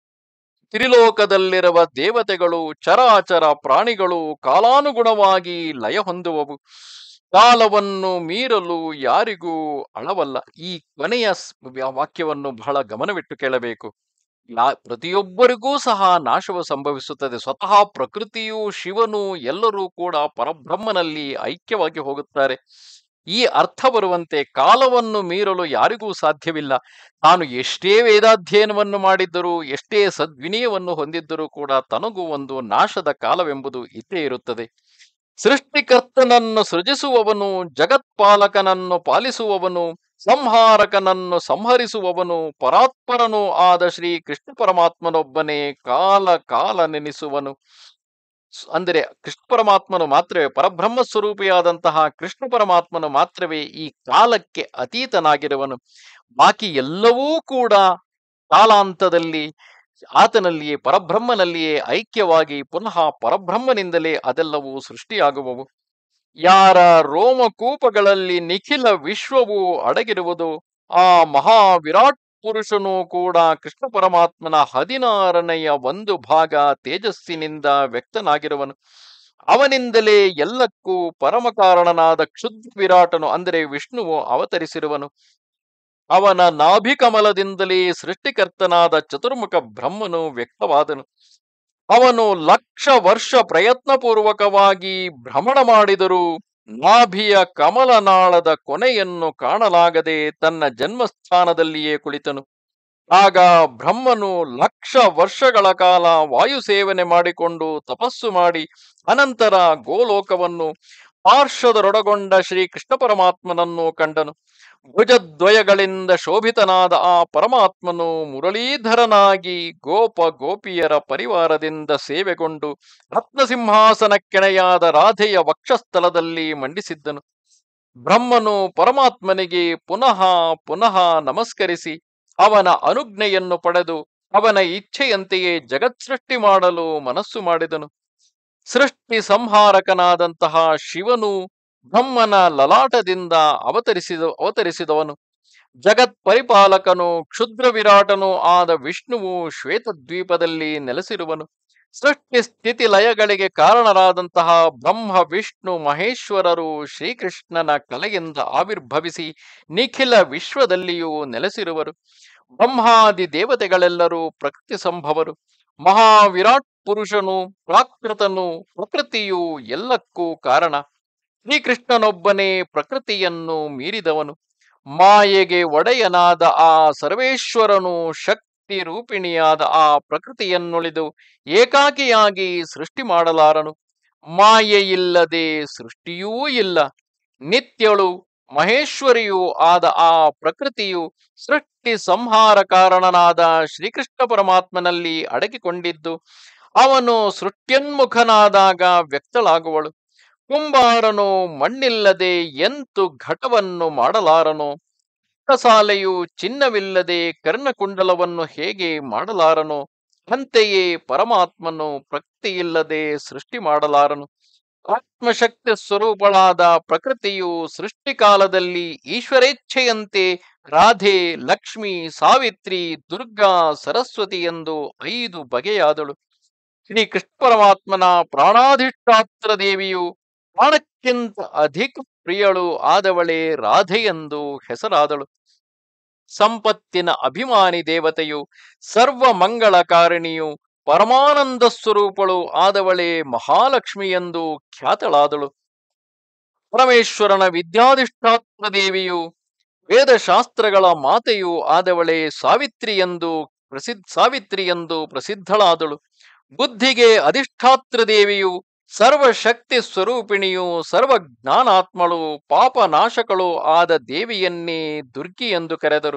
ತ್ರಿಲೋಕದಲ್ಲಿರುವ ದೇವತೆಗಳು ಚರಾಚರ ಪ್ರಾಣಿಗಳು ಕಾಲಾನುಗುಣವಾಗಿ ಲಯ ಹೊಂದುವವು ಕಾಲವನ್ನು ಮೀರಲು ಯಾರಿಗೂ ಅಳವಲ್ಲ ಈ ಕೊನೆಯ ಸ್- ವ್ಯ- ವಾಕ್ಯವನ್ನು ಬಹಳ ಗಮನವಿಟ್ಟು ಕೇಳಬೇಕು ಯಾ ಪ್ರತಿಯೊಬ್ಬರಿಗೂ ಸಹ ನಾಶವು ಸಂಭವಿಸುತ್ತದೆ ಸ್ವತಃ ಪ್ರಕೃತಿಯು ಶಿವನು ಎಲ್ಲರೂ ಕೂಡ ಪರಬ್ರಹ್ಮನಲ್ಲಿ ಐಕ್ಯವಾಗಿ ಹೋಗುತ್ತಾರೆ ಈ ಅರ್ಥ ಬರುವಂತೆ ಕಾಲವನ್ನು ಮೀರಲು ಯಾರಿಗೂ ಸಾಧ್ಯವಿಲ್ಲ ತಾನು ಎಷ್ಟೇ ವೇದಾಧ್ಯಯನವನ್ನು ಮಾಡಿದ್ದರೂ ಎಷ್ಟೇ ಸದ್ವಿನಯವನ್ನು ಹೊಂದಿದ್ದರೂ ಕೂಡ ತನಗೂ ಒಂದು ನಾಶದ ಕಾಲವೆಂಬುದು ಇದ್ದೇ ಇರುತ್ತದೆ ಸೃಷ್ಟಿಕರ್ತನನ್ನು ಸೃಜಿಸುವವನು ಜಗತ್ಪಾಲಕನನ್ನು ಪಾಲಿಸುವವನು ಸಂಹಾರಕನನ್ನು ಸಂಹರಿಸುವವನು ಪರಾತ್ಪರನೂ ಆದ ಶ್ರೀ ಕೃಷ್ಣ ಪರಮಾತ್ಮನೊಬ್ಬನೇ ಕಾಲ ಕಾಲ ನೆನೆಸುವನು ಸ್- ಅಂದರೆ ಕೃಷ್ಣ ಪರಮಾತ್ಮನು ಮಾತ್ರವೇ ಪರಬ್ರಹ್ಮ ಸ್ವರೂಪಿಯಾದಂತಹ ಕೃಷ್ಣ ಪರಮಾತ್ಮನು ಮಾತ್ರವೇ ಈ ಕಾಲಕ್ಕೆ ಅತೀತನಾಗಿರುವನು ಬಾಕಿ ಎಲ್ಲವೂ ಕೂಡ ಕಾಲಾಂತದಲ್ಲಿ ಆತನಲ್ಲಿಯೇ ಪರಬ್ರಹ್ಮನಲ್ಲಿಯೇ ಐಕ್ಯವಾಗಿ ಪುನಃ ಪರಬ್ರಹ್ಮನಿಂದಲೇ ಅದೆಲ್ಲವೂ ಸೃಷ್ಟಿಯಾಗುವವು ಯಾರ ರೋಮಕೂಪಗಳಲ್ಲಿ ನಿಖಿಲ ವಿಶ್ವವು ಅಡಗಿರುವುದು ಆ ಮಹಾ ವಿರಾಟ್ ಪುರುಷನು ಕೂಡ ಕೃಷ್ಣ ಪರಮಾತ್ಮನ ಹದಿನಾರನೆಯ ಒಂದು ಭಾಗ ತೇಜಸ್ಸಿನಿಂದ ವ್ಯಕ್ತನಾಗಿರುವನು ಅವನಿಂದಲೇ ಎಲ್ಲಕ್ಕೂ ಪರಮ ಕಾರಣನಾದ ಕ್ಷುದ್ರ ವಿರಾಟನು ಅಂದರೆ ವಿಷ್ಣುವು ಅವತರಿಸಿರುವನು ಅವನ ನಾಭಿಕಮಲದಿಂದಲೇ ಸೃಷ್ಟಿಕರ್ತನಾದ ಚತುರ್ಮುಖ ಬ್ರಹ್ಮನು ವ್ಯಕ್ತವಾದನು ಅವನು ಲಕ್ಷ ವರ್ಷ ಪ್ರಯತ್ನಪೂರ್ವಕವಾಗಿ ಭ್ರಮಣ ಮಾಡಿದರೂ ನಾಭಿಯ ಕಮಲನಾಳದ ಕೊನೆಯನ್ನು ಕಾಣಲಾಗದೆ ತನ್ನ ಜನ್ಮಸ್ಥಾನದಲ್ಲಿಯೇ ಕುಳಿತನು ಆಗ ಬ್ರಹ್ಮನು ಲಕ್ಷ ವರ್ಷಗಳ ಕಾಲ ವಾಯು ಸೇವನೆ ಮಾಡಿಕೊಂಡು ತಪಸ್ಸು ಮಾಡಿ ಅನಂತರ ಗೋಲೋಕವನ್ನು ಪಾರ್ಶ್ವದರೊಡಗೊಂಡ ಶ್ರೀ ಕೃಷ್ಣ ಪರಮಾತ್ಮನನ್ನು ಕಂಡನು ಭುಜದ್ವಯಗಳಿಂದ ಶೋಭಿತನಾದ ಆ ಪರಮಾತ್ಮನು ಮುರಳೀಧರನಾಗಿ ಗೋಪ ಗೋಪಿಯರ ಪರಿವಾರದಿಂದ ಸೇವೆಗೊಂಡು ರತ್ನಸಿಂಹಾಸನಕ್ಕೆಣೆಯಾದ ರಾಧೆಯ ವಕ್ಷಸ್ಥಲದಲ್ಲಿ ಮಂಡಿಸಿದ್ದನು ಬ್ರಹ್ಮನು ಪರಮಾತ್ಮನಿಗೆ ಪುನಃ ಪುನಃ ನಮಸ್ಕರಿಸಿ ಅವನ ಅನುಜ್ಞೆಯನ್ನು ಪಡೆದು ಅವನ ಇಚ್ಛೆಯಂತೆಯೇ ಜಗತ್ಸೃಷ್ಟಿ ಮಾಡಲು ಮನಸ್ಸು ಮಾಡಿದನು ಸೃಷ್ಟಿ ಸಂಹಾರಕನಾದಂತಹ ಶಿವನು ಬ್ರಹ್ಮನ ಲಲಾಟದಿಂದ ಅವತರಿಸಿದ ಅವತರಿಸಿದವನು ಜಗತ್ ಪರಿಪಾಲಕನು ಕ್ಷುದ್ರ ವಿರಾಟನು ಆದ ವಿಷ್ಣುವು ಶ್ವೇತದ್ವೀಪದಲ್ಲಿ ನೆಲೆಸಿರುವನು ಸೃಷ್ಟಿ ಸ್ಥಿತಿ ಲಯಗಳಿಗೆ ಕಾರಣರಾದಂತಹ ಬ್ರಹ್ಮ ವಿಷ್ಣು ಮಹೇಶ್ವರರು ಶ್ರೀಕೃಷ್ಣನ ಕಲೆಯಿಂದ ಆವಿರ್ಭವಿಸಿ ನಿಖಿಲ ವಿಶ್ವದಲ್ಲಿಯೂ ನೆಲೆಸಿರುವರು ಬ್ರಹ್ಮಾದಿ ದೇವತೆಗಳೆಲ್ಲರೂ ಪ್ರಕೃತಿ ಸಂಭವರು ಮಹಾವಿರಾಟ್ ಪುರುಷನು ಪ್ರಾಕೃತನು ಪ್ರಕೃತಿಯು ಎಲ್ಲಕ್ಕೂ ಕಾರಣ ಶ್ರೀಕೃಷ್ಣನೊಬ್ಬನೇ ಪ್ರಕೃತಿಯನ್ನು ಮೀರಿದವನು ಮಾಯೆಗೆ ಒಡೆಯನಾದ ಆ ಸರ್ವೇಶ್ವರನು ಶಕ್ತಿ ರೂಪಿಣಿಯಾದ ಆ ಪ್ರಕೃತಿಯನ್ನುಳಿದು ಏಕಾಕಿಯಾಗಿ ಸೃಷ್ಟಿ ಮಾಡಲಾರನು ಮಾಯೆಯಿಲ್ಲದೆ ಸೃಷ್ಟಿಯೂ ಇಲ್ಲ ನಿತ್ಯಳು ಮಹೇಶ್ವರಿಯೂ ಆದ ಆ ಪ್ರಕೃತಿಯು ಸೃಷ್ಟಿ ಸಂಹಾರ ಕಾರಣನಾದ ಶ್ರೀಕೃಷ್ಣ ಪರಮಾತ್ಮನಲ್ಲಿ ಅಡಗಿಕೊಂಡಿದ್ದು ಅವನು ಸೃಷ್ಟ್ಯನ್ಮುಖನಾದಾಗ ವ್ಯಕ್ತಳಾಗುವಳು ಕುಂಬಾರನು ಮಣ್ಣಿಲ್ಲದೆ ಎಂತು ಘಟವನ್ನು ಮಾಡಲಾರನು ಸಾಲೆಯು ಚಿನ್ನವಿಲ್ಲದೆ ಕರ್ಣಕುಂಡಲವನ್ನು ಹೇಗೆ ಮಾಡಲಾರನು ಅಂತೆಯೇ ಪರಮಾತ್ಮನು ಪ್ರಕೃತಿಯಿಲ್ಲದೆ ಸೃಷ್ಟಿ ಮಾಡಲಾರನು ಆತ್ಮಶಕ್ತಿ ಸ್ವರೂಪಳಾದ ಪ್ರಕೃತಿಯು ಸೃಷ್ಟಿಕಾಲದಲ್ಲಿ ಈಶ್ವರೇಚ್ಛೆಯಂತೆ ರಾಧೆ ಲಕ್ಷ್ಮಿ ಸಾವಿತ್ರಿ ದುರ್ಗಾ ಸರಸ್ವತಿ ಎಂದು ಐದು ಬಗೆಯಾದಳು ಶ್ರೀ ಕೃಷ್ಣ ಪರಮಾತ್ಮನ ಪ್ರಾಣಾಧಿಷ್ಠಾತ್ರ ದೇವಿಯು ಪ್ರಾಣಕ್ಕಿಂತ ಅಧಿಕ ಪ್ರಿಯಳು ಆದವಳೇ ರಾಧೆಯೆಂದು ಹೆಸರಾದಳು ಸಂಪತ್ತಿನ ಅಭಿಮಾನಿ ದೇವತೆಯು ಸರ್ವ ಮಂಗಳಕಾರಿಣಿಯು ಪರಮಾನಂದ ಸ್ವರೂಪಳು ಆದವಳೇ ಮಹಾಲಕ್ಷ್ಮಿ ಎಂದು ಖ್ಯಾತಳಾದಳು ಪರಮೇಶ್ವರನ ವಿದ್ಯಾಧಿಷ್ಠಾತ್ರ ದೇವಿಯು ವೇದಶಾಸ್ತ್ರಗಳ ಮಾತೆಯು ಆದವಳೇ ಸಾವಿತ್ರಿ ಎಂದು ಪ್ರಸಿದ್ಧ ಸಾವಿತ್ರಿ ಎಂದು ಪ್ರಸಿದ್ಧಳಾದಳು ಬುದ್ಧಿಗೆ ಅಧಿಷ್ಠಾತ್ರ ದೇವಿಯು ಸರ್ವಶಕ್ತಿ ಸ್ವರೂಪಿಣಿಯು ಸರ್ವಜ್ಞಾನಾತ್ಮಳು ಪಾಪನಾಶಕಳು ಆದ ದೇವಿಯನ್ನೇ ದುರ್ಗಿ ಎಂದು ಕರೆದರು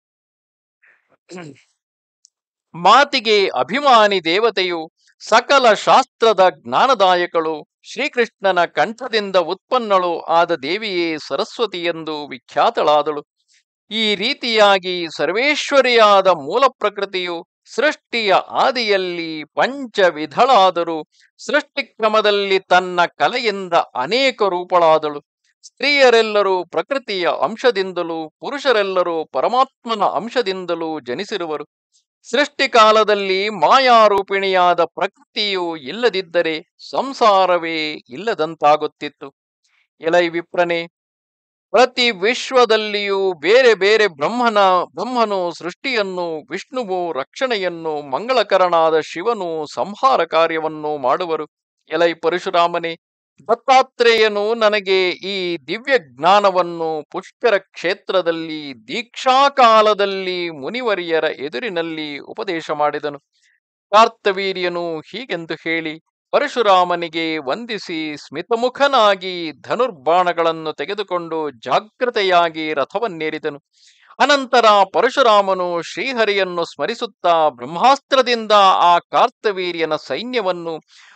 ಮಾತಿಗೆ ಅಭಿಮಾನಿ ದೇವತೆಯು ಸಕಲ ಶಾಸ್ತ್ರದ ಜ್ಞಾನದಾಯಕಳು ಶ್ರೀಕೃಷ್ಣನ ಕಂಠದಿಂದ ಉತ್ಪನ್ನಳು ಆದ ದೇವಿಯೇ ಸರಸ್ವತಿ ಎಂದು ವಿಖ್ಯಾತಳಾದಳು ಈ ರೀತಿಯಾಗಿ ಸರ್ವೇಶ್ವರಿಯಾದ ಮೂಲ ಪ್ರಕೃತಿಯು ಸೃಷ್ಟಿಯ ಆದಿಯಲ್ಲಿ ಪಂಚವಿಧಳಾದರೂ ಸೃಷ್ಟಿಕ್ರಮದಲ್ಲಿ ತನ್ನ ಕಲೆಯಿಂದ ಅನೇಕ ರೂಪಳಾದಳು ಸ್ತ್ರೀಯರೆಲ್ಲರೂ ಪ್ರಕೃತಿಯ ಅಂಶದಿಂದಲೂ ಪುರುಷರೆಲ್ಲರೂ ಪರಮಾತ್ಮನ ಅಂಶದಿಂದಲೂ ಜನಿಸಿರುವರು ಸೃಷ್ಟಿಕಾಲದಲ್ಲಿ ಮಾಯಾರೂಪಿಣಿಯಾದ ಪ್ರಕೃತಿಯು ಇಲ್ಲದಿದ್ದರೆ ಸಂಸಾರವೇ ಇಲ್ಲದಂತಾಗುತ್ತಿತ್ತು ಎಲೈ ವಿಪ್ರನೆ ಪ್ರತಿ ವಿಶ್ವದಲ್ಲಿಯೂ ಬೇರೆ ಬೇರೆ ಬ್ರಹ್ಮನ ಬ್ರಹ್ಮನು ಸೃಷ್ಟಿಯನ್ನು ವಿಷ್ಣುವು ರಕ್ಷಣೆಯನ್ನು ಮಂಗಳಕರನಾದ ಶಿವನು ಸಂಹಾರ ಕಾರ್ಯವನ್ನು ಮಾಡುವರು ಎಲೈ ಪರಶುರಾಮನೇ ದತ್ತಾತ್ರೇಯನು ನನಗೆ ಈ ದಿವ್ಯ ಜ್ಞಾನವನ್ನು ಪುಷ್ಕರ ಕ್ಷೇತ್ರದಲ್ಲಿ ದೀಕ್ಷಾಕಾಲದಲ್ಲಿ ಮುನಿವರಿಯರ ಎದುರಿನಲ್ಲಿ ಉಪದೇಶ ಮಾಡಿದನು ಕಾರ್ತವೀರ್ಯನು ಹೀಗೆಂದು ಹೇಳಿ ಪರಶುರಾಮನಿಗೆ ವಂದಿಸಿ ಸ್ಮಿತಮುಖನಾಗಿ ಧನುರ್ಬಾಣಗಳನ್ನು ತೆಗೆದುಕೊಂಡು ಜಾಗ್ರತೆಯಾಗಿ ರಥವನ್ನೇರಿದನು ಅನಂತರ ಪರಶುರಾಮನು ಶ್ರೀಹರಿಯನ್ನು ಸ್ಮರಿಸುತ್ತಾ ಬ್ರಹ್ಮಾಸ್ತ್ರದಿಂದ ಆ ಕಾರ್ತವೀರ್ಯನ ಸೈನ್ಯವನ್ನು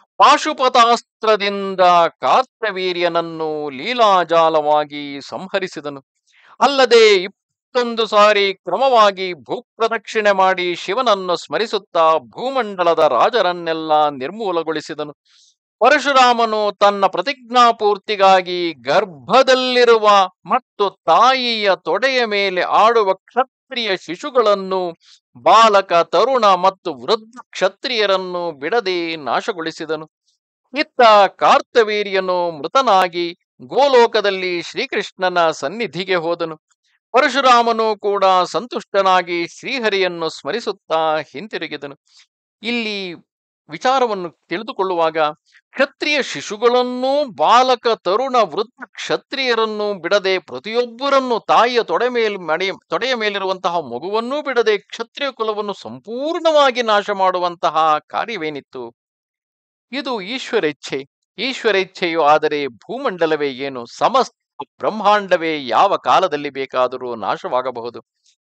ಪಾಶುಪತಾಸ್ತ್ರದಿಂದ ಕಾರ್ತವೀರ್ಯನನ್ನು ಲೀಲಾಜಾಲವಾಗಿ ಸಂಹರಿಸಿದನು ಅಲ್ಲದೆ ಇಪ್ಪತ್ತೊಂದು ಸಾರಿ ಕ್ರಮವಾಗಿ ಭೂಪ್ರದಕ್ಷಿಣೆ ಮಾಡಿ ಶಿವನನ್ನು ಸ್ಮರಿಸುತ್ತಾ ಭೂಮಂಡಲದ ರಾಜರನ್ನೆಲ್ಲ ನಿರ್ಮೂಲಗೊಳಿಸಿದನು ಪರಶುರಾಮನು ತನ್ನ ಪ್ರತಿಜ್ಞಾಪೂರ್ತಿಗಾಗಿ ಗರ್ಭದಲ್ಲಿರುವ ಮತ್ತು ತಾಯಿಯ ತೊಡೆಯ ಮೇಲೆ ಆಡುವ ಕ್ಷತ್ರಿಯ ಶಿಶುಗಳನ್ನು ಬಾಲಕ ತರುಣ ಮತ್ತು ವೃದ್ಧ ಕ್ಷತ್ರಿಯರನ್ನು ಬಿಡದೆ ನಾಶಗೊಳಿಸಿದನು ಇತ್ತ ಕಾರ್ತವೀರ್ಯನು ಮೃತನಾಗಿ ಗೋಲೋಕದಲ್ಲಿ ಶ್ರೀಕೃಷ್ಣನ ಸನ್ನಿಧಿಗೆ ಹೋದನು ಪರಶುರಾಮನು ಕೂಡ ಸಂತುಷ್ಟನಾಗಿ ಶ್ರೀಹರಿಯನ್ನು ಸ್ಮರಿಸುತ್ತಾ ಹಿಂತಿರುಗಿದನು ಇಲ್ಲಿ ವಿಚಾರವನ್ನು ತಿಳಿದುಕೊಳ್ಳುವಾಗ ಕ್ಷತ್ರಿಯ ಶಿಶುಗಳನ್ನೂ ಬಾಲಕ ತರುಣ ವೃದ್ಧ ಕ್ಷತ್ರಿಯರನ್ನು ಬಿಡದೆ ಪ್ರತಿಯೊಬ್ಬರನ್ನು ತಾಯಿಯ ತೊಡೆ ಮೇಲೆ ಮಡಿ ತೊಡೆಯ ಮೇಲಿರುವಂತಹ ಮಗುವನ್ನೂ ಬಿಡದೆ ಕ್ಷತ್ರಿಯ ಕುಲವನ್ನು ಸಂಪೂರ್ಣವಾಗಿ ನಾಶ ಮಾಡುವಂತಹ ಕಾರ್ಯವೇನಿತ್ತು ಇದು ಈಶ್ವರ ಇಚ್ಛೆ ಈಶ್ವರ ಇಚ್ಛೆಯು ಆದರೆ ಭೂಮಂಡಲವೇ ಏನು ಸಮಸ್ತ ಬ್ರಹ್ಮಾಂಡವೇ ಯಾವ ಕಾಲದಲ್ಲಿ ಬೇಕಾದರೂ ನಾಶವಾಗಬಹುದು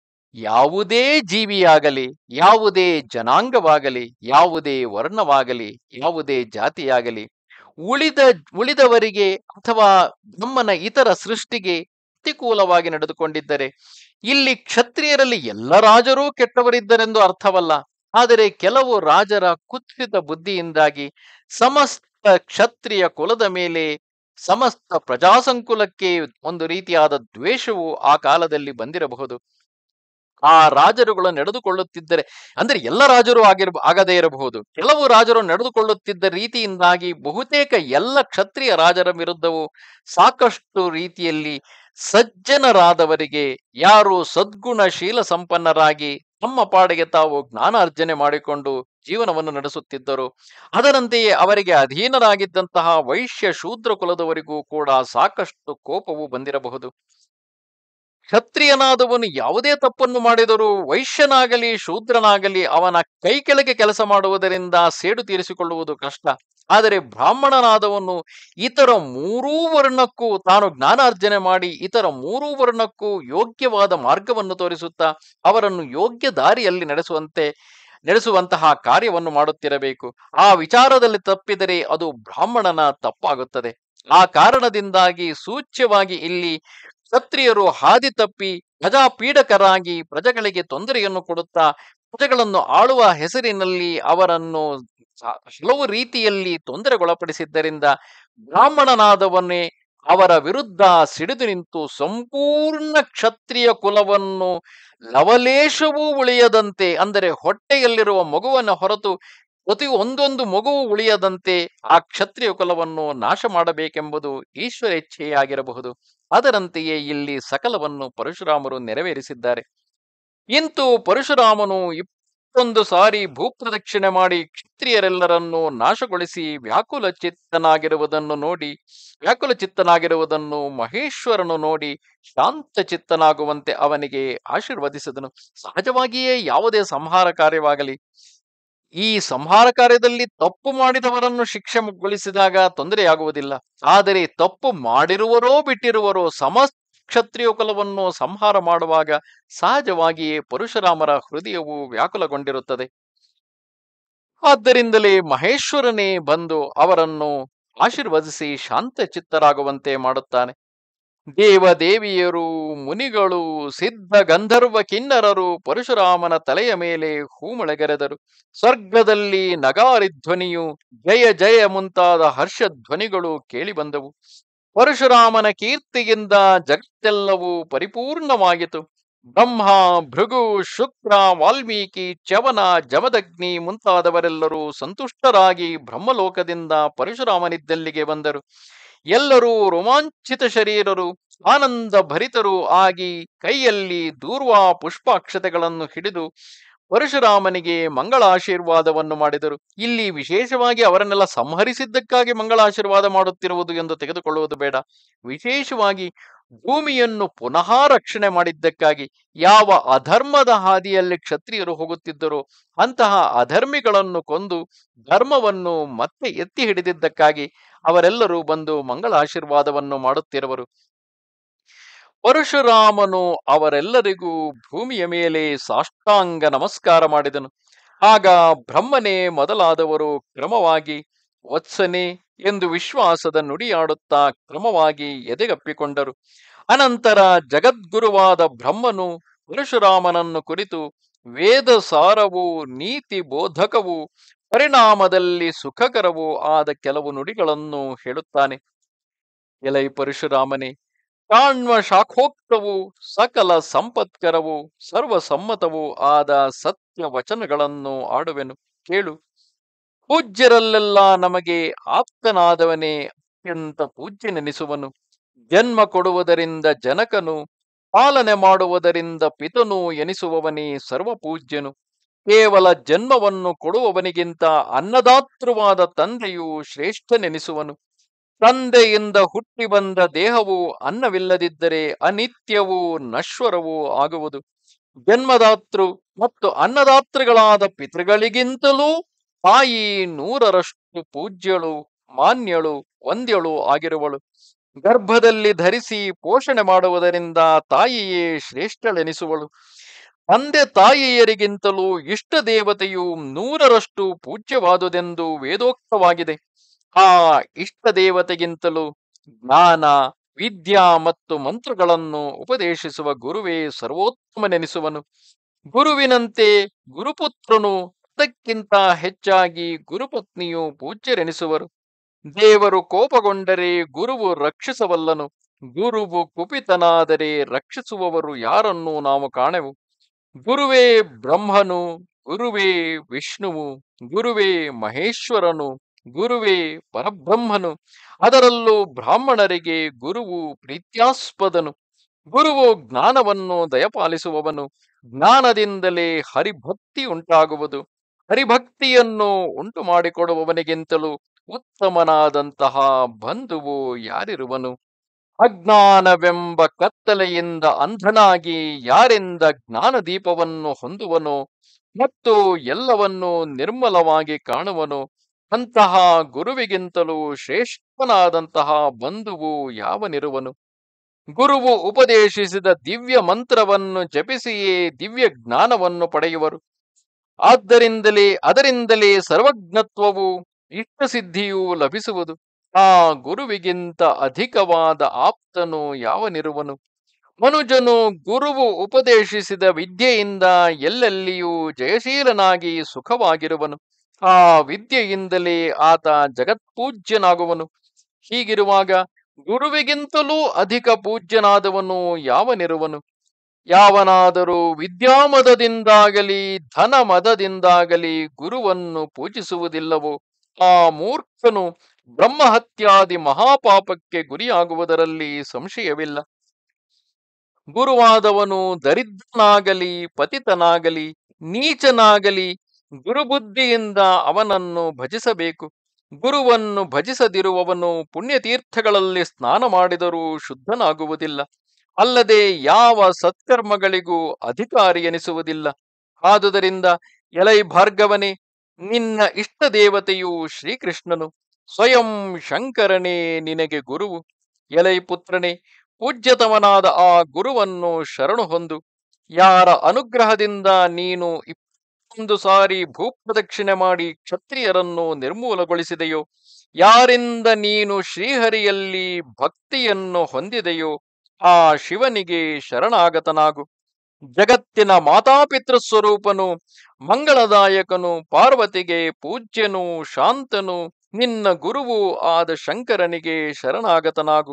ಯಾವುದೇ ಜೀವಿಯಾಗಲಿ ಯಾವುದೇ ಜನಾಂಗವಾಗಲಿ ಯಾವುದೇ ವರ್ಣವಾಗಲಿ ಯಾವುದೇ ಜಾತಿಯಾಗಲಿ ಉಳಿದ ಉಳಿದವರಿಗೆ ಅಥವಾ ಬ್ರಹ್ಮನ ಇತರ ಸೃಷ್ಟಿಗೆ ಪ್ರತಿಕೂಲವಾಗಿ ನಡೆದುಕೊಂಡಿದ್ದರೆ ಇಲ್ಲಿ ಕ್ಷತ್ರಿಯರಲ್ಲಿ ಎಲ್ಲ ರಾಜರೂ ಕೆಟ್ಟವರಿದ್ದರೆಂದು ಅರ್ಥವಲ್ಲ ಆದರೆ ಕೆಲವು ರಾಜರ ಕುತ್ಸಿತ ಬುದ್ಧಿಯಿಂದಾಗಿ ಸಮಸ್ತ ಕ್ಷತ್ರಿಯ ಕುಲದ ಮೇಲೆ ಸಮಸ್ತ ಪ್ರಜಾಸಂಕುಲಕ್ಕೆ ಒಂದು ರೀತಿಯಾದ ದ್ವೇಷವು ಆ ಕಾಲದಲ್ಲಿ ಬಂದಿರಬಹುದು ಆ ರಾಜರುಗಳು ನಡೆದುಕೊಳ್ಳುತ್ತಿದ್ದರೆ ಅಂದ್ರೆ ಎಲ್ಲ ರಾಜರು ಆಗಿರ ಆಗದೇ ಇರಬಹುದು ಕೆಲವು ರಾಜರು ನಡೆದುಕೊಳ್ಳುತ್ತಿದ್ದ ರೀತಿಯಿಂದಾಗಿ ಬಹುತೇಕ ಎಲ್ಲ ಕ್ಷತ್ರಿಯ ರಾಜರ ವಿರುದ್ಧವೂ ಸಾಕಷ್ಟು ರೀತಿಯಲ್ಲಿ ಸಜ್ಜನರಾದವರಿಗೆ ಯಾರು ಸದ್ಗುಣಶೀಲ ಸಂಪನ್ನರಾಗಿ ತಮ್ಮ ಪಾಡಿಗೆ ತಾವು ಜ್ಞಾನಾರ್ಜನೆ ಮಾಡಿಕೊಂಡು ಜೀವನವನ್ನು ನಡೆಸುತ್ತಿದ್ದರು ಅದರಂತೆಯೇ ಅವರಿಗೆ ಅಧೀನರಾಗಿದ್ದಂತಹ ವೈಶ್ಯ ಶೂದ್ರ ಕುಲದವರಿಗೂ ಕೂಡ ಸಾಕಷ್ಟು ಕೋಪವು ಬಂದಿರಬಹುದು ಕ್ಷತ್ರಿಯನಾದವನು ಯಾವುದೇ ತಪ್ಪನ್ನು ಮಾಡಿದರೂ ವೈಶ್ಯನಾಗಲಿ ಶೂದ್ರನಾಗಲಿ ಅವನ ಕೈ ಕೆಳಗೆ ಕೆಲಸ ಮಾಡುವುದರಿಂದ ಸೇಡು ತೀರಿಸಿಕೊಳ್ಳುವುದು ಕಷ್ಟ ಆದರೆ ಬ್ರಾಹ್ಮಣನಾದವನು ಇತರ ಮೂರೂ ವರ್ಣಕ್ಕೂ ತಾನು ಜ್ಞಾನಾರ್ಜನೆ ಮಾಡಿ ಇತರ ಮೂರೂ ವರ್ಣಕ್ಕೂ ಯೋಗ್ಯವಾದ ಮಾರ್ಗವನ್ನು ತೋರಿಸುತ್ತಾ ಅವರನ್ನು ಯೋಗ್ಯ ದಾರಿಯಲ್ಲಿ ನಡೆಸುವಂತೆ ನಡೆಸುವಂತಹ ಕಾರ್ಯವನ್ನು ಮಾಡುತ್ತಿರಬೇಕು ಆ ವಿಚಾರದಲ್ಲಿ ತಪ್ಪಿದರೆ ಅದು ಬ್ರಾಹ್ಮಣನ ತಪ್ಪಾಗುತ್ತದೆ ಆ ಕಾರಣದಿಂದಾಗಿ ಸೂಚ್ಯವಾಗಿ ಇಲ್ಲಿ ಕ್ಷತ್ರಿಯರು ಹಾದಿ ತಪ್ಪಿ ಪ್ರಜಾಪೀಡಕರಾಗಿ ಪ್ರಜೆಗಳಿಗೆ ತೊಂದರೆಯನ್ನು ಕೊಡುತ್ತಾ ಪ್ರಜೆಗಳನ್ನು ಆಳುವ ಹೆಸರಿನಲ್ಲಿ ಅವರನ್ನು ಸ- ಹಲವು ರೀತಿಯಲ್ಲಿ ತೊಂದರೆಗೊಳಪಡಿಸಿದ್ದರಿಂದ ಬ್ರಾಹ್ಮಣನಾದವನ್ನೇ ಅವರ ವಿರುದ್ಧ ಸಿಡಿದು ನಿಂತು ಸಂಪೂರ್ಣ ಕ್ಷತ್ರಿಯ ಕುಲವನ್ನು ಲವಲೇಶವೂ ಉಳಿಯದಂತೆ ಅಂದರೆ ಹೊಟ್ಟೆಯಲ್ಲಿರುವ ಮಗುವನ್ನು ಹೊರತು ಪ್ರತಿ ಒಂದೊಂದು ಮಗುವು ಉಳಿಯದಂತೆ ಆ ಕ್ಷತ್ರಿಯ ಕುಲವನ್ನು ನಾಶ ಮಾಡಬೇಕೆಂಬುದು ಈಶ್ವರ ಇಚ್ಛೆಯಾಗಿರಬಹುದು ಅದರಂತೆಯೇ ಇಲ್ಲಿ ಸಕಲವನ್ನು ಪರಶುರಾಮರು ನೆರವೇರಿಸಿದ್ದಾರೆ ಇಂತು ಪರಶುರಾಮನು ಇಪ್ಪತ್ತೊಂದು ಸಾರಿ ಭೂಪ್ರದಕ್ಷಿಣೆ ಮಾಡಿ ಕ್ಷತ್ರಿಯರೆಲ್ಲರನ್ನು ನಾಶಗೊಳಿಸಿ ವ್ಯಾಕುಲ ಚಿತ್ತನಾಗಿರುವುದನ್ನು ನೋಡಿ ವ್ಯಾಕುಲ ಚಿತ್ತನಾಗಿರುವುದನ್ನು ಮಹೇಶ್ವರನು ನೋಡಿ ಶಾಂತ ಚಿತ್ತನಾಗುವಂತೆ ಅವನಿಗೆ ಆಶೀರ್ವದಿಸಿದನು ಸಹಜವಾಗಿಯೇ ಯಾವುದೇ ಸಂಹಾರ ಕಾರ್ಯವಾಗಲಿ ಈ ಸಂಹಾರ ಕಾರ್ಯದಲ್ಲಿ ತಪ್ಪು ಮಾಡಿದವರನ್ನು ಶಿಕ್ಷೆಗೊಳಿಸಿದಾಗ ತೊಂದರೆಯಾಗುವುದಿಲ್ಲ ಆದರೆ ತಪ್ಪು ಮಾಡಿರುವರೋ ಬಿಟ್ಟಿರುವರೋ ಸಮಸ್ತ ಕ್ಷತ್ರಿಯ ಕುಲವನ್ನು ಸಂಹಾರ ಮಾಡುವಾಗ ಸಹಜವಾಗಿಯೇ ಪರಶುರಾಮರ ಹೃದಯವು ವ್ಯಾಕುಲಗೊಂಡಿರುತ್ತದೆ ಆದ್ದರಿಂದಲೇ ಮಹೇಶ್ವರನೇ ಬಂದು ಅವರನ್ನು ಆಶೀರ್ವದಿಸಿ ಶಾಂತ ಚಿತ್ತರಾಗುವಂತೆ ಮಾಡುತ್ತಾನೆ ದೇವದೇವಿಯರು ಮುನಿಗಳು ಸಿದ್ಧ ಗಂಧರ್ವ ಕಿನ್ನರರು ಪರಶುರಾಮನ ತಲೆಯ ಮೇಲೆ ಹೂಮಳೆಗೆರೆದರು ಸ್ವರ್ಗದಲ್ಲಿ ನಗಾರಿ ಧ್ವನಿಯು ಜಯ ಜಯ ಮುಂತಾದ ಹರ್ಷಧ್ವನಿಗಳು ಕೇಳಿಬಂದವು ಪರಶುರಾಮನ ಕೀರ್ತಿಯಿಂದ ಜಗತ್ತೆಲ್ಲವೂ ಪರಿಪೂರ್ಣವಾಯಿತು ಬ್ರಹ್ಮ ಭೃಗು ಶುಕ್ರ ವಾಲ್ಮೀಕಿ ಚವನ ಜಮದಗ್ನಿ ಮುಂತಾದವರೆಲ್ಲರೂ ಸಂತುಷ್ಟರಾಗಿ ಬ್ರಹ್ಮಲೋಕದಿಂದ ಪರಶುರಾಮನಿದ್ದಲ್ಲಿಗೆ ಬಂದರು ಎಲ್ಲರೂ ರೋಮಾಂಚಿತ ಶರೀರರು ಆನಂದ ಭರಿತರು ಆಗಿ ಕೈಯಲ್ಲಿ ದೂರ್ವಾ ಪುಷ್ಪಾಕ್ಷತೆಗಳನ್ನು ಹಿಡಿದು ಪರಶುರಾಮನಿಗೆ ಮಂಗಳಾಶೀರ್ವಾದವನ್ನು ಮಾಡಿದರು ಇಲ್ಲಿ ವಿಶೇಷವಾಗಿ ಅವರನ್ನೆಲ್ಲ ಸಂಹರಿಸಿದ್ದಕ್ಕಾಗಿ ಮಂಗಳಾಶೀರ್ವಾದ ಮಾಡುತ್ತಿರುವುದು ಎಂದು ತೆಗೆದುಕೊಳ್ಳುವುದು ಬೇಡ ವಿಶೇಷವಾಗಿ ಭೂಮಿಯನ್ನು ಪುನಃ ರಕ್ಷಣೆ ಮಾಡಿದ್ದಕ್ಕಾಗಿ ಯಾವ ಅಧರ್ಮದ ಹಾದಿಯಲ್ಲಿ ಕ್ಷತ್ರಿಯರು ಹೋಗುತ್ತಿದ್ದರೋ ಅಂತಹ ಅಧರ್ಮಿಗಳನ್ನು ಕೊಂದು ಧರ್ಮವನ್ನು ಮತ್ತೆ ಎತ್ತಿ ಹಿಡಿದಿದ್ದಕ್ಕಾಗಿ ಅವರೆಲ್ಲರೂ ಬಂದು ಮಂಗಳ ಆಶೀರ್ವಾದವನ್ನು ಮಾಡುತ್ತಿರುವರು ಪರಶುರಾಮನು ಅವರೆಲ್ಲರಿಗೂ ಭೂಮಿಯ ಮೇಲೆ ಸಾಷ್ಟಾಂಗ ನಮಸ್ಕಾರ ಮಾಡಿದನು ಆಗ ಬ್ರಹ್ಮನೇ ಮೊದಲಾದವರು ಕ್ರಮವಾಗಿ ವತ್ಸನೆ ಎಂದು ವಿಶ್ವಾಸದ ನುಡಿಯಾಡುತ್ತಾ ಕ್ರಮವಾಗಿ ಎದೆಗಪ್ಪಿಕೊಂಡರು ಅನಂತರ ಜಗದ್ಗುರುವಾದ ಬ್ರಹ್ಮನು ಪರಶುರಾಮನನ್ನು ಕುರಿತು ವೇದ ಸಾರವೂ ನೀತಿ ಬೋಧಕವೂ ಪರಿಣಾಮದಲ್ಲಿ ಸುಖಕರವೂ ಆದ ಕೆಲವು ನುಡಿಗಳನ್ನು ಹೇಳುತ್ತಾನೆ ಎಲೈ ಪರಶುರಾಮನೇ ಕಾಣ್ವ ಶಾಖೋಕ್ತವು ಸಕಲ ಸಂಪತ್ಕರವು ಸರ್ವಸಮ್ಮತವೂ ಆದ ಸತ್ಯ ವಚನಗಳನ್ನು ಆಡುವೆನು ಕೇಳು ಪೂಜ್ಯರಲ್ಲೆಲ್ಲ ನಮಗೆ ಆಪ್ತನಾದವನೇ ಅತ್ಯಂತ ಪೂಜ್ಯನೆನಿಸುವನು ಜನ್ಮ ಕೊಡುವುದರಿಂದ ಜನಕನು ಪಾಲನೆ ಮಾಡುವುದರಿಂದ ಪಿತನು ಎನಿಸುವವನೇ ಸರ್ವಪೂಜ್ಯನು ಕೇವಲ ಜನ್ಮವನ್ನು ಕೊಡುವವನಿಗಿಂತ ಅನ್ನದಾತೃವಾದ ತಂದೆಯು ಶ್ರೇಷ್ಠನೆನಿಸುವನು ತಂದೆಯಿಂದ ಹುಟ್ಟಿ ಬಂದ ದೇಹವು ಅನ್ನವಿಲ್ಲದಿದ್ದರೆ ಅನಿತ್ಯವೂ ನಶ್ವರವೂ ಆಗುವುದು ಜನ್ಮದಾತೃ ಮತ್ತು ಅನ್ನದಾತೃಗಳಾದ ಪಿತೃಗಳಿಗಿಂತಲೂ ತಾಯಿ ನೂರರಷ್ಟು ಪೂಜ್ಯಳು ಮಾನ್ಯಳು ವಂದ್ಯಳು ಆಗಿರುವಳು ಗರ್ಭದಲ್ಲಿ ಧರಿಸಿ ಪೋಷಣೆ ಮಾಡುವುದರಿಂದ ತಾಯಿಯೇ ಶ್ರೇಷ್ಠಳೆನಿಸುವಳು ತಂದೆ ತಾಯಿಯರಿಗಿಂತಲೂ ಇಷ್ಟ ದೇವತೆಯು ನೂರರಷ್ಟು ಪೂಜ್ಯವಾದುದೆಂದು ವೇದೋಕ್ತವಾಗಿದೆ ಆ ಇಷ್ಟ ದೇವತೆಗಿಂತಲೂ ಜ್ಞಾನ ವಿದ್ಯಾ ಮತ್ತು ಮಂತ್ರಗಳನ್ನು ಉಪದೇಶಿಸುವ ಗುರುವೇ ಸರ್ವೋತ್ತಮನೆನಿಸುವನು ಗುರುವಿನಂತೆ ಗುರುಪುತ್ರನು ಅದಕ್ಕಿಂತ ಹೆಚ್ಚಾಗಿ ಗುರುಪತ್ನಿಯು ಪೂಜ್ಯರೆನಿಸುವರು ದೇವರು ಕೋಪಗೊಂಡರೆ ಗುರುವು ರಕ್ಷಿಸವಲ್ಲನು ಗುರುವು ಕುಪಿತನಾದರೆ ರಕ್ಷಿಸುವವರು ಯಾರನ್ನೂ ನಾವು ಕಾಣೆವು ಗುರುವೇ ಬ್ರಹ್ಮನು ಗುರುವೇ ವಿಷ್ಣುವು ಗುರುವೇ ಮಹೇಶ್ವರನು ಗುರುವೇ ಪರಬ್ರಹ್ಮನು ಅದರಲ್ಲೂ ಬ್ರಾಹ್ಮಣರಿಗೆ ಗುರುವು ಪ್ರೀತ್ಯಾಸ್ಪದನು ಗುರುವು ಜ್ಞಾನವನ್ನು ದಯಪಾಲಿಸುವವನು ಜ್ಞಾನದಿಂದಲೇ ಹರಿಭಕ್ತಿ ಉಂಟಾಗುವುದು ಹರಿಭಕ್ತಿಯನ್ನು ಉಂಟು ಮಾಡಿಕೊಡುವವನಿಗಿಂತಲೂ ಉತ್ತಮನಾದಂತಹ ಬಂಧುವು ಯಾರಿರುವನು ಅಜ್ಞಾನವೆಂಬ ಕತ್ತಲೆಯಿಂದ ಅಂಧನಾಗಿ ಯಾರಿಂದ ಜ್ಞಾನದೀಪವನ್ನು ಹೊಂದುವನೋ ಮತ್ತು ಎಲ್ಲವನ್ನೂ ನಿರ್ಮಲವಾಗಿ ಕಾಣುವನು ಅಂತಹ ಗುರುವಿಗಿಂತಲೂ ಶ್ರೇಷ್ಠನಾದಂತಹ ಬಂಧುವು ಯಾವನಿರುವನು ಗುರುವು ಉಪದೇಶಿಸಿದ ದಿವ್ಯ ಮಂತ್ರವನ್ನು ಜಪಿಸಿಯೇ ದಿವ್ಯ ಜ್ಞಾನವನ್ನು ಪಡೆಯುವರು ಆದ್ದರಿಂದಲೇ ಅದರಿಂದಲೇ ಸರ್ವಜ್ಞತ್ವವು ಇಷ್ಟಸಿದ್ಧಿಯೂ ಲಭಿಸುವುದು ಆ ಗುರುವಿಗಿಂತ ಅಧಿಕವಾದ ಆಪ್ತನು ಯಾವನಿರುವನು ಮನುಜನು ಗುರುವು ಉಪದೇಶಿಸಿದ ವಿದ್ಯೆಯಿಂದ ಎಲ್ಲೆಲ್ಲಿಯೂ ಜಯಶೀಲನಾಗಿ ಸುಖವಾಗಿರುವನು ಆ ವಿದ್ಯೆಯಿಂದಲೇ ಆತ ಜಗತ್ಪೂಜ್ಯನಾಗುವನು ಹೀಗಿರುವಾಗ ಗುರುವಿಗಿಂತಲೂ ಅಧಿಕ ಪೂಜ್ಯನಾದವನು ಯಾವನಿರುವನು ಯಾವನಾದರೂ ವಿದ್ಯಾಮದದಿಂದಾಗಲಿ ಧನ ಮದದಿಂದಾಗಲಿ ಗುರುವನ್ನು ಪೂಜಿಸುವುದಿಲ್ಲವೋ ಆ ಮೂರ್ಖನು ಬ್ರಹ್ಮಹತ್ಯಾದಿ ಮಹಾಪಾಪಕ್ಕೆ ಗುರಿಯಾಗುವುದರಲ್ಲಿ ಸಂಶಯವಿಲ್ಲ ಗುರುವಾದವನು ದರಿದ್ರನಾಗಲಿ ಪತಿತನಾಗಲಿ ನೀಚನಾಗಲಿ ಗುರುಬುದ್ಧಿಯಿಂದ ಅವನನ್ನು ಭಜಿಸಬೇಕು ಗುರುವನ್ನು ಭಜಿಸದಿರುವವನು ಪುಣ್ಯತೀರ್ಥಗಳಲ್ಲಿ ಸ್ನಾನ ಮಾಡಿದರೂ ಶುದ್ಧನಾಗುವುದಿಲ್ಲ ಅಲ್ಲದೆ ಯಾವ ಸತ್ಕರ್ಮಗಳಿಗೂ ಅಧಿಕಾರಿ ಎನಿಸುವುದಿಲ್ಲ ಆದುದರಿಂದ ಎಲೈ ಭಾರ್ಗವನೇ ನಿನ್ನ ಇಷ್ಟ ದೇವತೆಯು ಶ್ರೀಕೃಷ್ಣನು ಸ್ವಯಂ ಶಂಕರನೇ ನಿನಗೆ ಗುರುವು ಎಲೈ ಪುತ್ರನೇ ಪೂಜ್ಯತಮನಾದ ಆ ಗುರುವನ್ನು ಶರಣು ಹೊಂದು ಯಾರ ಅನುಗ್ರಹದಿಂದ ನೀನು ಇಪ್ಪತ್ತೊಂದು ಸಾರಿ ಭೂಪ್ರದಕ್ಷಿಣೆ ಮಾಡಿ ಕ್ಷತ್ರಿಯರನ್ನು ನಿರ್ಮೂಲಗೊಳಿಸಿದೆಯೋ ಯಾರಿಂದ ನೀನು ಶ್ರೀಹರಿಯಲ್ಲಿ ಭಕ್ತಿಯನ್ನು ಹೊಂದಿದೆಯೋ ಆ ಶಿವನಿಗೆ ಶರಣಾಗತನಾಗು ಜಗತ್ತಿನ ಮಾತಾಪಿತೃ ಸ್ವರೂಪನು ಮಂಗಳದಾಯಕನು ಪಾರ್ವತಿಗೆ ಪೂಜ್ಯನು ಶಾಂತನು ನಿನ್ನ ಗುರುವು ಆದ ಶಂಕರನಿಗೆ ಶರಣಾಗತನಾಗು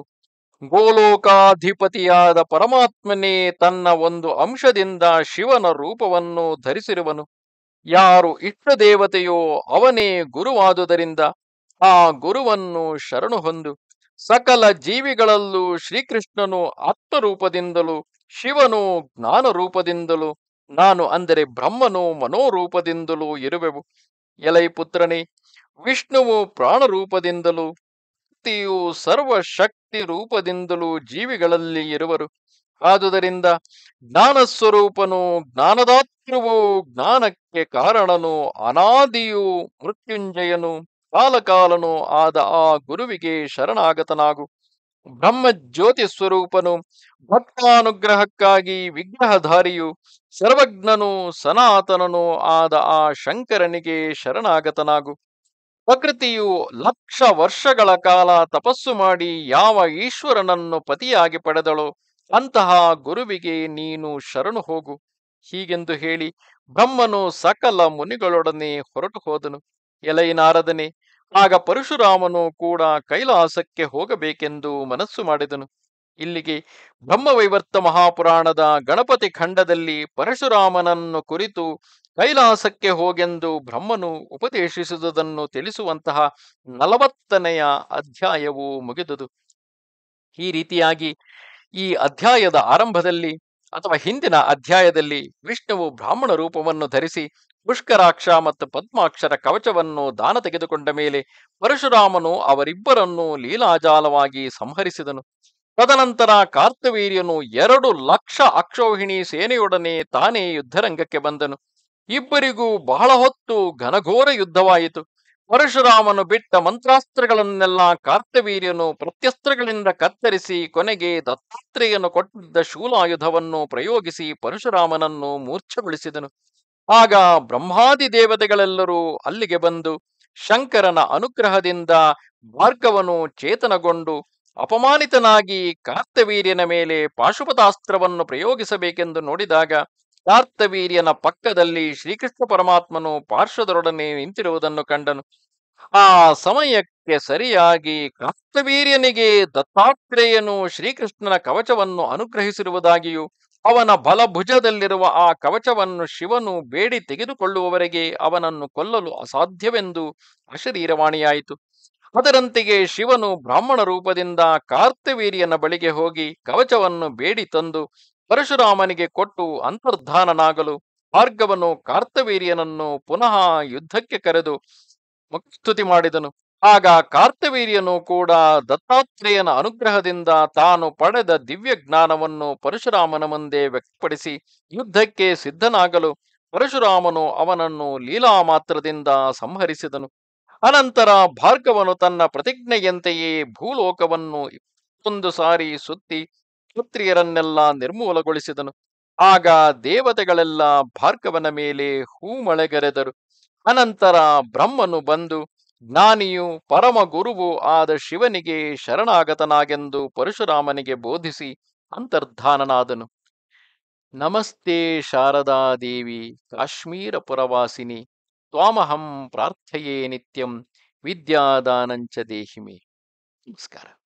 ಗೋಲೋಕಾಧಿಪತಿಯಾದ ಪರಮಾತ್ಮನೇ ತನ್ನ ಒಂದು ಅಂಶದಿಂದ ಶಿವನ ರೂಪವನ್ನು ಧರಿಸಿರುವನು ಯಾರು ಇಷ್ಟ ದೇವತೆಯೋ ಅವನೇ ಗುರುವಾದುದರಿಂದ ಆ ಗುರುವನ್ನು ಶರಣು ಹೊಂದು ಸಕಲ ಜೀವಿಗಳಲ್ಲೂ ಶ್ರೀಕೃಷ್ಣನು ಆತ್ಮರೂಪದಿಂದಲೂ ಶಿವನು ಜ್ಞಾನ ರೂಪದಿಂದಲೂ ನಾನು ಅಂದರೆ ಬ್ರಹ್ಮನು ಮನೋರೂಪದಿಂದಲೂ ಇರುವೆವು ಎಲೈ ಪುತ್ರನೇ ವಿಷ್ಣುವು ಪ್ರಾಣರೂಪದಿಂದಲೂ ಶಕ್ತಿಯು ಸರ್ವಶಕ್ತಿ ರೂಪದಿಂದಲೂ ಜೀವಿಗಳಲ್ಲಿ ಇರುವರು ಆದುದರಿಂದ ಜ್ಞಾನಸ್ವರೂಪನು ಜ್ಞಾನದಾತೃವು ಜ್ಞಾನಕ್ಕೆ ಕಾರಣನು ಅನಾದಿಯು ಮೃತ್ಯುಂಜಯನು ಕಾಲಕಾಲನು ಆದ ಆ ಗುರುವಿಗೆ ಶರಣಾಗತನಾಗು ಬ್ರಹ್ಮಜ್ಯೋತಿ ಸ್ವರೂಪನು ಭಕ್ತಾನುಗ್ರಹಕ್ಕಾಗಿ ವಿಗ್ರಹಧಾರಿಯು ಸರ್ವಜ್ಞನು ಸನಾತನನು ಆದ ಆ ಶಂಕರನಿಗೆ ಶರಣಾಗತನಾಗು ಪ್ರಕೃತಿಯು ಲಕ್ಷ ವರ್ಷಗಳ ಕಾಲ ತಪಸ್ಸು ಮಾಡಿ ಯಾವ ಈಶ್ವರನನ್ನು ಪತಿಯಾಗಿ ಪಡೆದಳೋ ಅಂತಹ ಗುರುವಿಗೆ ನೀನು ಶರಣು ಹೋಗು ಹೀಗೆಂದು ಹೇಳಿ ಬ್ರಹ್ಮನು ಸಕಲ ಮುನಿಗಳೊಡನೆ ಹೊರಟು ಹೋದನು ಎಲೈ ನಾರದನೆ ಆಗ ಪರಶುರಾಮನು ಕೂಡ ಕೈಲಾಸಕ್ಕೆ ಹೋಗಬೇಕೆಂದು ಮನಸ್ಸು ಮಾಡಿದನು ಇಲ್ಲಿಗೆ ಬ್ರಹ್ಮವೈವರ್ತ ಮಹಾಪುರಾಣದ ಗಣಪತಿ ಖಂಡದಲ್ಲಿ ಪರಶುರಾಮನನ್ನು ಕುರಿತು ಕೈಲಾಸಕ್ಕೆ ಹೋಗೆಂದು ಬ್ರಹ್ಮನು ಉಪದೇಶಿಸುವುದನ್ನು ತಿಳಿಸುವಂತಹ ನಲವತ್ತನೆಯ ಅಧ್ಯಾಯವು ಮುಗಿದುದು ಈ ರೀತಿಯಾಗಿ ಈ ಅಧ್ಯಾಯದ ಆರಂಭದಲ್ಲಿ ಅಥವಾ ಹಿಂದಿನ ಅಧ್ಯಾಯದಲ್ಲಿ ವಿಷ್ಣುವು ಬ್ರಾಹ್ಮಣ ರೂಪವನ್ನು ಧರಿಸಿ ಪುಷ್ಕರಾಕ್ಷ ಮತ್ತು ಪದ್ಮಾಕ್ಷರ ಕವಚವನ್ನು ದಾನ ತೆಗೆದುಕೊಂಡ ಮೇಲೆ ಪರಶುರಾಮನು ಅವರಿಬ್ಬರನ್ನು ಲೀಲಾಜಾಲವಾಗಿ ಸಂಹರಿಸಿದನು ತದನಂತರ ಕಾರ್ತವೀರ್ಯನು ಎರಡು ಲಕ್ಷ ಅಕ್ಷೋಹಿಣಿ ಸೇನೆಯೊಡನೆ ತಾನೇ ಯುದ್ಧರಂಗಕ್ಕೆ ಬಂದನು ಇಬ್ಬರಿಗೂ ಬಹಳ ಹೊತ್ತು ಘನಘೋರ ಯುದ್ಧವಾಯಿತು ಪರಶುರಾಮನು ಬಿಟ್ಟ ಮಂತ್ರಾಸ್ತ್ರಗಳನ್ನೆಲ್ಲ ಕಾರ್ತವೀರ್ಯನು ಪ್ರತ್ಯಸ್ತ್ರಗಳಿಂದ ಕತ್ತರಿಸಿ ಕೊನೆಗೆ ದತ್ತಾತ್ರೇಯನು ಕೊಟ್ಟಿದ್ದ ಶೂಲಾಯುಧವನ್ನು ಪ್ರಯೋಗಿಸಿ ಪರಶುರಾಮನನ್ನು ಮೂರ್ಛಗೊಳಿಸಿದನು ಆಗ ಬ್ರಹ್ಮಾದಿ ದೇವತೆಗಳೆಲ್ಲರೂ ಅಲ್ಲಿಗೆ ಬಂದು ಶಂಕರನ ಅನುಗ್ರಹದಿಂದ ಭಾರ್ಗವನು ಚೇತನಗೊಂಡು ಅಪಮಾನಿತನಾಗಿ ಕಾರ್ತವೀರ್ಯನ ಮೇಲೆ ಪಾಶುಪತಾಸ್ತ್ರವನ್ನು ಪ್ರಯೋಗಿಸಬೇಕೆಂದು ನೋಡಿದಾಗ ಕಾರ್ತವೀರ್ಯನ ಪಕ್ಕದಲ್ಲಿ ಶ್ರೀಕೃಷ್ಣ ಪರಮಾತ್ಮನು ಪಾರ್ಶ್ವದರೊಡನೆ ನಿಂತಿರುವುದನ್ನು ಕಂಡನು ಆ ಸಮಯಕ್ಕೆ ಸರಿಯಾಗಿ ಕಾರ್ತವೀರ್ಯನಿಗೆ ದತ್ತಾತ್ರೇಯನು ಶ್ರೀಕೃಷ್ಣನ ಕವಚವನ್ನು ಅನುಗ್ರಹಿಸಿರುವುದಾಗಿಯೂ ಅವನ ಬಲಭುಜದಲ್ಲಿರುವ ಆ ಕವಚವನ್ನು ಶಿವನು ಬೇಡಿ ತೆಗೆದುಕೊಳ್ಳುವವರೆಗೆ ಅವನನ್ನು ಕೊಲ್ಲಲು ಅಸಾಧ್ಯವೆಂದು ಅಶರೀರವಾಣಿಯಾಯಿತು ಅದರಂತೆಯೇ ಶಿವನು ಬ್ರಾಹ್ಮಣ ರೂಪದಿಂದ ಕಾರ್ತವೀರ್ಯನ ಬಳಿಗೆ ಹೋಗಿ ಕವಚವನ್ನು ಬೇಡಿ ತಂದು ಪರಶುರಾಮನಿಗೆ ಕೊಟ್ಟು ಅಂತರ್ಧಾನನಾಗಲು ಭಾರ್ಗವನು ಕಾರ್ತವೀರ್ಯನನ್ನು ಪುನಃ ಯುದ್ಧಕ್ಕೆ ಕರೆದು ಮುಕ್ಸ್ತುತಿ ಮಾಡಿದನು ಆಗ ಕಾರ್ತವೀರ್ಯನು ಕೂಡ ದತ್ತಾತ್ರೇಯನ ಅನುಗ್ರಹದಿಂದ ತಾನು ಪಡೆದ ದಿವ್ಯ ಜ್ಞಾನವನ್ನು ಪರಶುರಾಮನ ಮುಂದೆ ವ್ಯಕ್ತಪಡಿಸಿ ಯುದ್ಧಕ್ಕೆ ಸಿದ್ಧನಾಗಲು ಪರಶುರಾಮನು ಅವನನ್ನು ಲೀಲಾ ಮಾತ್ರದಿಂದ ಸಂಹರಿಸಿದನು ಅನಂತರ ಭಾರ್ಗವನು ತನ್ನ ಪ್ರತಿಜ್ಞೆಯಂತೆಯೇ ಭೂಲೋಕವನ್ನು ಇಪ್ಪತ್ತೊಂದು ಸಾರಿ ಸುತ್ತಿ ಕ್ಷತ್ರಿಯರನ್ನೆಲ್ಲ ನಿರ್ಮೂಲಗೊಳಿಸಿದನು ಆಗ ದೇವತೆಗಳೆಲ್ಲ ಭಾರ್ಗವನ ಮೇಲೆ ಹೂಮಳೆಗರೆದರು ಅನಂತರ ಬ್ರಹ್ಮನು ಬಂದು ಜ್ಞಾನಿಯು ಪರಮ ಗುರುವು ಆದ ಶಿವನಿಗೆ ಶರಣಾಗತನಾಗೆಂದು ಪರಶುರಾಮನಿಗೆ ಬೋಧಿಸಿ ಅಂತರ್ಧಾನನಾದನು ನಮಸ್ತೆ ಶಾರದಾ ದೇವಿ ಕಾಶ್ಮೀರ ಪುರವಾಸಿನಿ ತ್ವಾಮಹಂ ಪ್ರಾರ್ಥಯೇ ನಿತ್ಯಂ ವಿದ್ಯಾದಾನಂಚ ದೇಹಿಮೆ ನಮಸ್ಕಾರ